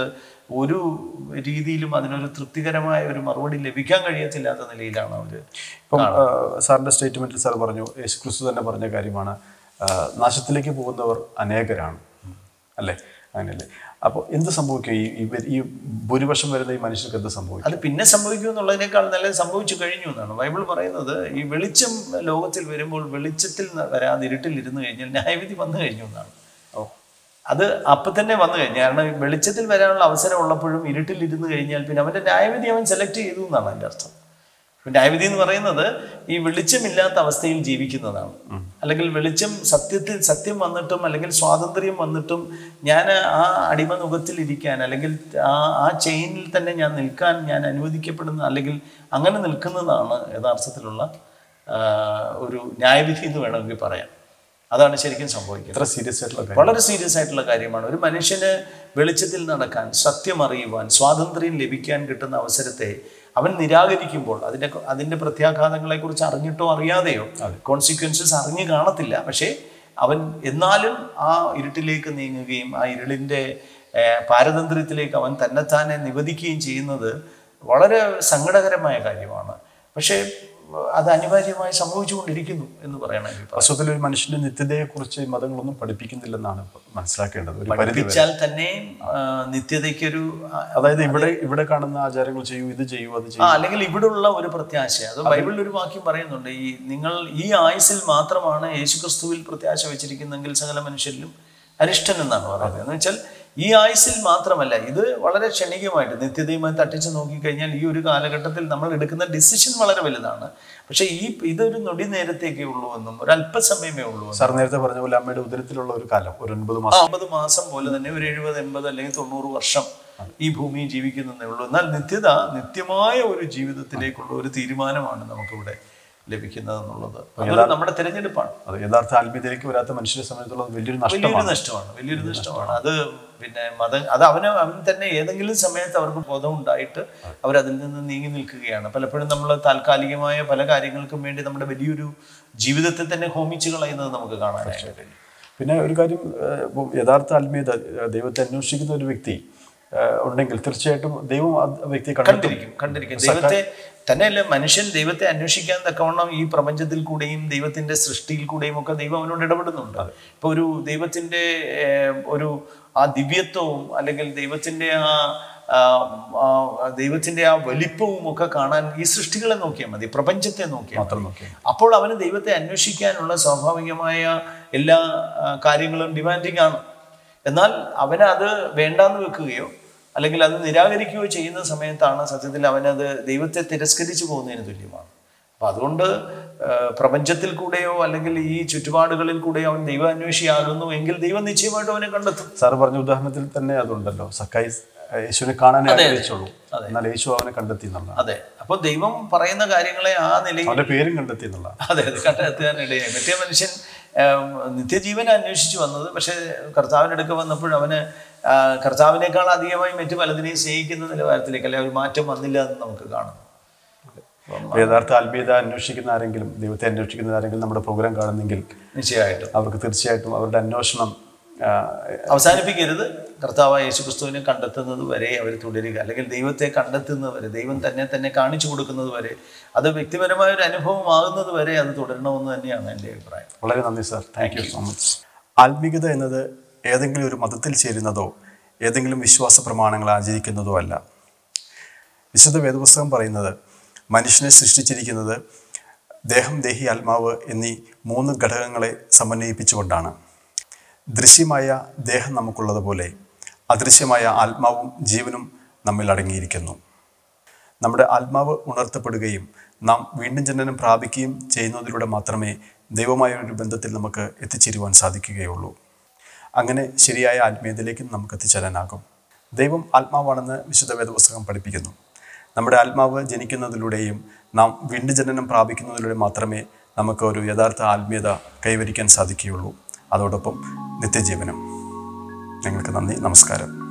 ഒരു രീതിയിലും അതിനൊരു തൃപ്തികരമായ ഒരു മറുപടി ലഭിക്കാൻ കഴിയത്തില്ലാത്ത നിലയിലാണ് അവർ ഇപ്പം ആ, സാറിന്റെ സ്റ്റേറ്റ്മെന്റിൽ സാർ പറഞ്ഞു യേശു ക്രിസ്തു തന്നെ പറഞ്ഞ കാര്യമാണ് ആ, നാശത്തിലേക്ക് പോകുന്നവർ അനേകരാണ് അല്ലേ അങ്ങനെയല്ലേ അപ്പോൾ എന്ത് സംഭവിക്കും ഈ ഇവർ ഈ ഭൂരിപക്ഷം വരുന്ന ഈ മനുഷ്യർക്ക് എന്ത് സംഭവിക്കും അത് പിന്നെ സംഭവിക്കും എന്നുള്ളതിനേക്കാൾ നല്ലത് സംഭവിച്ചു കഴിഞ്ഞു എന്നാണ് ബൈബിൾ പറയുന്നത് ഈ വെളിച്ചം ലോകത്തിൽ വരുമ്പോൾ വെളിച്ചത്തിൽ ന- വരാതെ ഇരുട്ടിൽ ഇരുന്ന് കഴിഞ്ഞാൽ ന്യായവിധി വന്നു കഴിഞ്ഞു എന്നാണ് ഓ അത് അപ്പം തന്നെ വന്നു കഴിഞ്ഞു കാരണം ഈ വെളിച്ചത്തിൽ വരാനുള്ള അവസരം ഉള്ളപ്പോഴും ഇരുട്ടിൽ ഇരുന്ന് കഴിഞ്ഞാൽ പിന്നെ അവന്റെ ന്യായവിധി അവൻ സെലക്ട് ചെയ്തു എന്നാണ് അതിൻ്റെ അർത്ഥം ഇപ്പൊ ന്യായവിധി എന്ന് പറയുന്നത് ഈ വെളിച്ചമില്ലാത്ത അവസ്ഥയിൽ ജീവിക്കുന്നതാണ് അല്ലെങ്കിൽ വെളിച്ചം സത്യത്തിൽ സത്യം വന്നിട്ടും അല്ലെങ്കിൽ സ്വാതന്ത്ര്യം വന്നിട്ടും ഞാൻ ആ അടിമനുഖത്തിൽ ഇരിക്കാൻ അല്ലെങ്കിൽ ആ ആ ചെയിനിൽ തന്നെ ഞാൻ നിൽക്കാൻ ഞാൻ അനുവദിക്കപ്പെടുന്ന അല്ലെങ്കിൽ അങ്ങനെ നിൽക്കുന്നതാണ് യഥാർത്ഥത്തിലുള്ള ആ, ഒരു ന്യായവിധി എന്ന് വേണമെങ്കിൽ പറയാം അതാണ് ശരിക്കും സംഭവിക്കുന്നത് ഇത്ര സീരിയസ് ആയിട്ടുള്ള കാര്യം വളരെ സീരിയസ് ആയിട്ടുള്ള കാര്യമാണ് ഒരു മനുഷ്യന് വെളിച്ചത്തിൽ നടക്കാൻ സത്യം അറിയുവാൻ സ്വാതന്ത്ര്യം ലഭിക്കാൻ കിട്ടുന്ന അവസരത്തെ അവൻ നിരാകരിക്കുമ്പോൾ അതിൻ്റെ അതിൻ്റെ പ്രത്യാഘാതങ്ങളെക്കുറിച്ച് അറിഞ്ഞിട്ടോ അറിയാതെയോ കോൺസിക്വൻസസ് അറിഞ്ഞു കാണത്തില്ല പക്ഷേ അവൻ എന്നാലും ആ ഇരുട്ടിലേക്ക് നീങ്ങുകയും ആ ഇരുളിൻ്റെ ഏർ, പാരതന്ത്ര്യത്തിലേക്ക് അവൻ തന്നെത്താനെ നിവദിക്കുകയും ചെയ്യുന്നത് വളരെ സങ്കടകരമായ കാര്യമാണ് പക്ഷേ അത് അനിവാര്യമായി സംഭവിച്ചുകൊണ്ടിരിക്കുന്നു എന്ന് പറയണമെങ്കിൽ പറയാം. വാസ്തവത്തിൽ ഒരു മനുഷ്യന്റെ നിത്യതയെക്കുറിച്ച് ഈ മതങ്ങളൊന്നും പഠിപ്പിക്കുന്നില്ലെന്നാണ് മനസ്സിലാക്കേണ്ടത് ഒരു പരിധി വരെ. പഠിപ്പിച്ചാൽ തന്നെ ആ, നിത്യതയ്ക്കൊരു ആ, അതായത് ഇവിടെ ഇവിടെ കാണുന്ന ആചാരങ്ങൾ ചെയ്യൂ ഇത് ചെയ്യൂ അത് ആ ചെയ്യൂ അല്ലെങ്കിൽ ഇവിടെയുള്ള ഒരു പ്രത്യാശ അത് ബൈബിളിൽ ഒരു വാക്യം പറയുന്നുണ്ട് ഈ നിങ്ങൾ ഈ ആയുസിൽ മാത്രമാണ് യേശുക്രിസ്തുവിൽ പ്രത്യാശ വെച്ചിരിക്കുന്നെങ്കിൽ സകല മനുഷ്യരിലും അരിഷ്ടൻ എന്നാണ് പറയുന്നത് എന്ന് വെച്ചാൽ ഈ ആയുസിൽ മാത്രമല്ല ഇത് വളരെ ക്ഷണികമായിട്ട് നിത്യതയുമായി തട്ടിച്ച് നോക്കിക്കഴിഞ്ഞാൽ ഈ ഒരു കാലഘട്ടത്തിൽ നമ്മൾ എടുക്കുന്ന ഡിസിഷൻ വളരെ വലുതാണ് പക്ഷേ ഈ ഇതൊരു നൊടി നേരത്തേക്കേ ഉള്ളൂ എന്നും ഒരു അല്പസമയമേ ഉള്ളൂ എന്നും സാർ നേരത്തെ പറഞ്ഞ പോലെ അമ്മയുടെ ഉദരത്തിലുള്ള ഒരു കാലം ഒരു ഒൻപത് ആ മാസം അമ്പത് മാസം പോലെ തന്നെ ഒരു എഴുപത് എൺപത് അല്ലെങ്കിൽ തൊണ്ണൂറ് വർഷം ഈ ഭൂമിയിൽ ജീവിക്കുന്നതേ ഉള്ളൂ എന്നാൽ നിത്യത നിത്യമായ ഒരു ജീവിതത്തിലേക്കുള്ള ഒരു തീരുമാനമാണ് നമുക്കിവിടെ ലഭിക്കുന്നത് എന്നുള്ളത് അതൊരു നമ്മുടെ തിരഞ്ഞെടുപ്പാണ് അത് യഥാർത്ഥ ആത്മീയതയിലേക്ക് വരാത്ത മനുഷ്യരെ സംബന്ധിച്ചുള്ള വലിയൊരു നഷ്ടമാണ് വലിയൊരു നഷ്ടമാണ് വലിയൊരു നഷ്ടമാണ് അത് പിന്നെ മത അത് അവന് അവൻ തന്നെ ഏതെങ്കിലും സമയത്ത് അവർക്ക് ബോധം ഉണ്ടായിട്ട് അവരതിൽ നിന്ന് നീങ്ങി നിൽക്കുകയാണ് പലപ്പോഴും നമ്മൾ താൽക്കാലികമായ പല കാര്യങ്ങൾക്കും വേണ്ടി നമ്മുടെ വലിയൊരു ജീവിതത്തെ തന്നെ ഹോമിച്ച് കളയുന്നത് നമുക്ക് കാണാനായിട്ട് കഴിയും പിന്നെ ഒരു കാര്യം ഏഹ്, ഇപ്പം യഥാർത്ഥ ആത്മീയത ഏഹ്, ദൈവത്തെ അന്വേഷിക്കുന്ന ഒരു വ്യക്തി ഏഹ്, ഉണ്ടെങ്കിൽ തീർച്ചയായിട്ടും ദൈവം ആ വ്യക്തിയെ കണ്ടെത്തും കണ്ടിരിക്കും കണ്ടിരിക്കും ദൈവത്തെ തന്നെയല്ല മനുഷ്യൻ ദൈവത്തെ അന്വേഷിക്കാൻ തക്കവണ്ണം ഈ പ്രപഞ്ചത്തിൽ കൂടെയും ദൈവത്തിന്റെ സൃഷ്ടിയിൽ കൂടെയും ഒക്കെ ദൈവം അവനോട് ഇടപെടുന്നുണ്ട് ഇപ്പൊ ഒരു ദൈവത്തിന്റെ ഏർ, ഒരു ആ ദിവ്യത്വവും അല്ലെങ്കിൽ ദൈവത്തിന്റെ ആ ആ, ആ, ദൈവത്തിന്റെ ആ വലിപ്പവും ഒക്കെ കാണാൻ ഈ സൃഷ്ടികളെ നോക്കിയാൽ മതി പ്രപഞ്ചത്തെ നോക്കിയാൽ മതി. മാത്രം നോക്കിയാൽ അപ്പോൾ അവന് ദൈവത്തെ അന്വേഷിക്കാനുള്ള സ്വാഭാവികമായ എല്ലാ ആ, കാര്യങ്ങളും ഡിമാൻഡിങ് ആണ് എന്നാൽ അവന് അത് വേണ്ടാന്ന് വെക്കുകയോ അല്ലെങ്കിൽ അത് നിരാകരിക്കുകയോ ചെയ്യുന്ന സമയത്താണ് സത്യത്തിൽ അവനത് ദൈവത്തെ തിരസ്കരിച്ചു പോകുന്നതിന് തുല്യമാണ് അപ്പം അതുകൊണ്ട് ആ, പ്രപഞ്ചത്തിൽ കൂടെയോ അല്ലെങ്കിൽ ഈ ചുറ്റുപാടുകളിൽ കൂടെയോ അവൻ ദൈവാന്വേഷിയാകുന്നു എങ്കിൽ ദൈവം നിശ്ചയമായിട്ടും അവനെ കണ്ടെത്തും സാറ് പറഞ്ഞ ഉദാഹരണത്തിൽ തന്നെ അതുണ്ടല്ലോ സക്കായി ഏഹ്, യേശുവിനെ കാണാനേ ആഗ്രഹിച്ചുള്ളൂ എന്നാൽ യേശു അവനെ കണ്ടെത്തി എന്നുള്ളതാണ് അതെ അപ്പോൾ ദൈവം പറയുന്ന കാര്യങ്ങളെ ആ നിലയിൽ അവന്റെ പേരും കണ്ടെത്തി എന്നുള്ളതാണ് അതെ അത് കണ്ടെത്താനിടയായി മറ്റേ മനുഷ്യൻ ആം, നിത്യജീവനെ അന്വേഷിച്ചു വന്നത് പക്ഷേ കർത്താവിനടുക്ക വന്നപ്പോൾ അവന് ആ, കർത്താവിനേക്കാൾ അധികമായി മറ്റു പലതിനെയും സ്നേഹിക്കുന്ന നിലവാരത്തിലേക്ക് അല്ലെ ഒരു മാറ്റം വന്നില്ല എന്ന് നമുക്ക് കാണുന്നു യഥാർത്ഥ ആത്മീയത അന്വേഷിക്കുന്ന ആരെങ്കിലും ദൈവത്തെ അന്വേഷിക്കുന്ന ആരെങ്കിലും നമ്മുടെ പ്രോഗ്രാം കാണുന്നെങ്കിൽ നിശ്ചയമായിട്ടും അവർക്ക് തീർച്ചയായിട്ടും അവരുടെ അന്വേഷണം ആ, അവസാനിപ്പിക്കരുത് കർത്താവായ യേശുക്രിസ്തുവിനെ കണ്ടെത്തുന്നത് വരെ അവർ തുടരുക അല്ലെങ്കിൽ ദൈവത്തെ കണ്ടെത്തുന്നത് വരെ ദൈവം തന്നെ തന്നെ കാണിച്ചു കൊടുക്കുന്നത് വരെ അത് വ്യക്തിപരമായ ഒരു അനുഭവമാകുന്നത് വരെ അത് തുടരണമെന്ന് തന്നെയാണ് എൻ്റെ അഭിപ്രായം വളരെ നന്ദി sir thank you so much ആത്മീയത എന്നത് ഏതെങ്കിലും ഒരു മതത്തിൽ ചേരുന്നതോ ഏതെങ്കിലും വിശ്വാസ പ്രമാണങ്ങൾ ആചരിക്കുന്നതോ അല്ല വിശുദ്ധ വേദപുസ്തകം പറയുന്നത് മനുഷ്യനെ സൃഷ്ടിച്ചിരിക്കുന്നത് ദേഹം ദേഹി ആത്മാവ് എന്നീ മൂന്ന് ഘടകങ്ങളെ സമന്വയിപ്പിച്ചുകൊണ്ടാണ് ദൃശ്യമായ ദേഹം നമുക്കുള്ളതുപോലെ അദൃശ്യമായ ആത്മാവും ജീവനും നമ്മിൽ അടങ്ങിയിരിക്കുന്നു നമ്മുടെ ആത്മാവ് ഉണർത്തപ്പെടുകയും നാം വീണ്ടും ജനനം പ്രാപിക്കുകയും ചെയ്യുന്നതിലൂടെ മാത്രമേ ദൈവമായ ഒരു ബന്ധത്തിൽ നമുക്ക് എത്തിച്ചേരുവാൻ സാധിക്കുകയുള്ളൂ അങ്ങനെ ശരിയായ ആത്മീയതയിലേക്ക് നമുക്ക് എത്തിച്ചേരാനാകും ദൈവം ആത്മാവാണെന്ന് വിശുദ്ധ വേദപുസ്തകം പഠിപ്പിക്കുന്നു നമ്മുടെ ആത്മാവ് ജനിക്കുന്നതിലൂടെയും നാം വീണ്ടും ജനനം പ്രാപിക്കുന്നതിലൂടെ മാത്രമേ നമുക്ക് ഒരു യഥാർത്ഥ ആത്മീയത കൈവരിക്കാൻ സാധിക്കുകയുള്ളൂ അതോടൊപ്പം നിത്യജീവനം നിങ്ങൾക്ക് നന്ദി നമസ്കാരം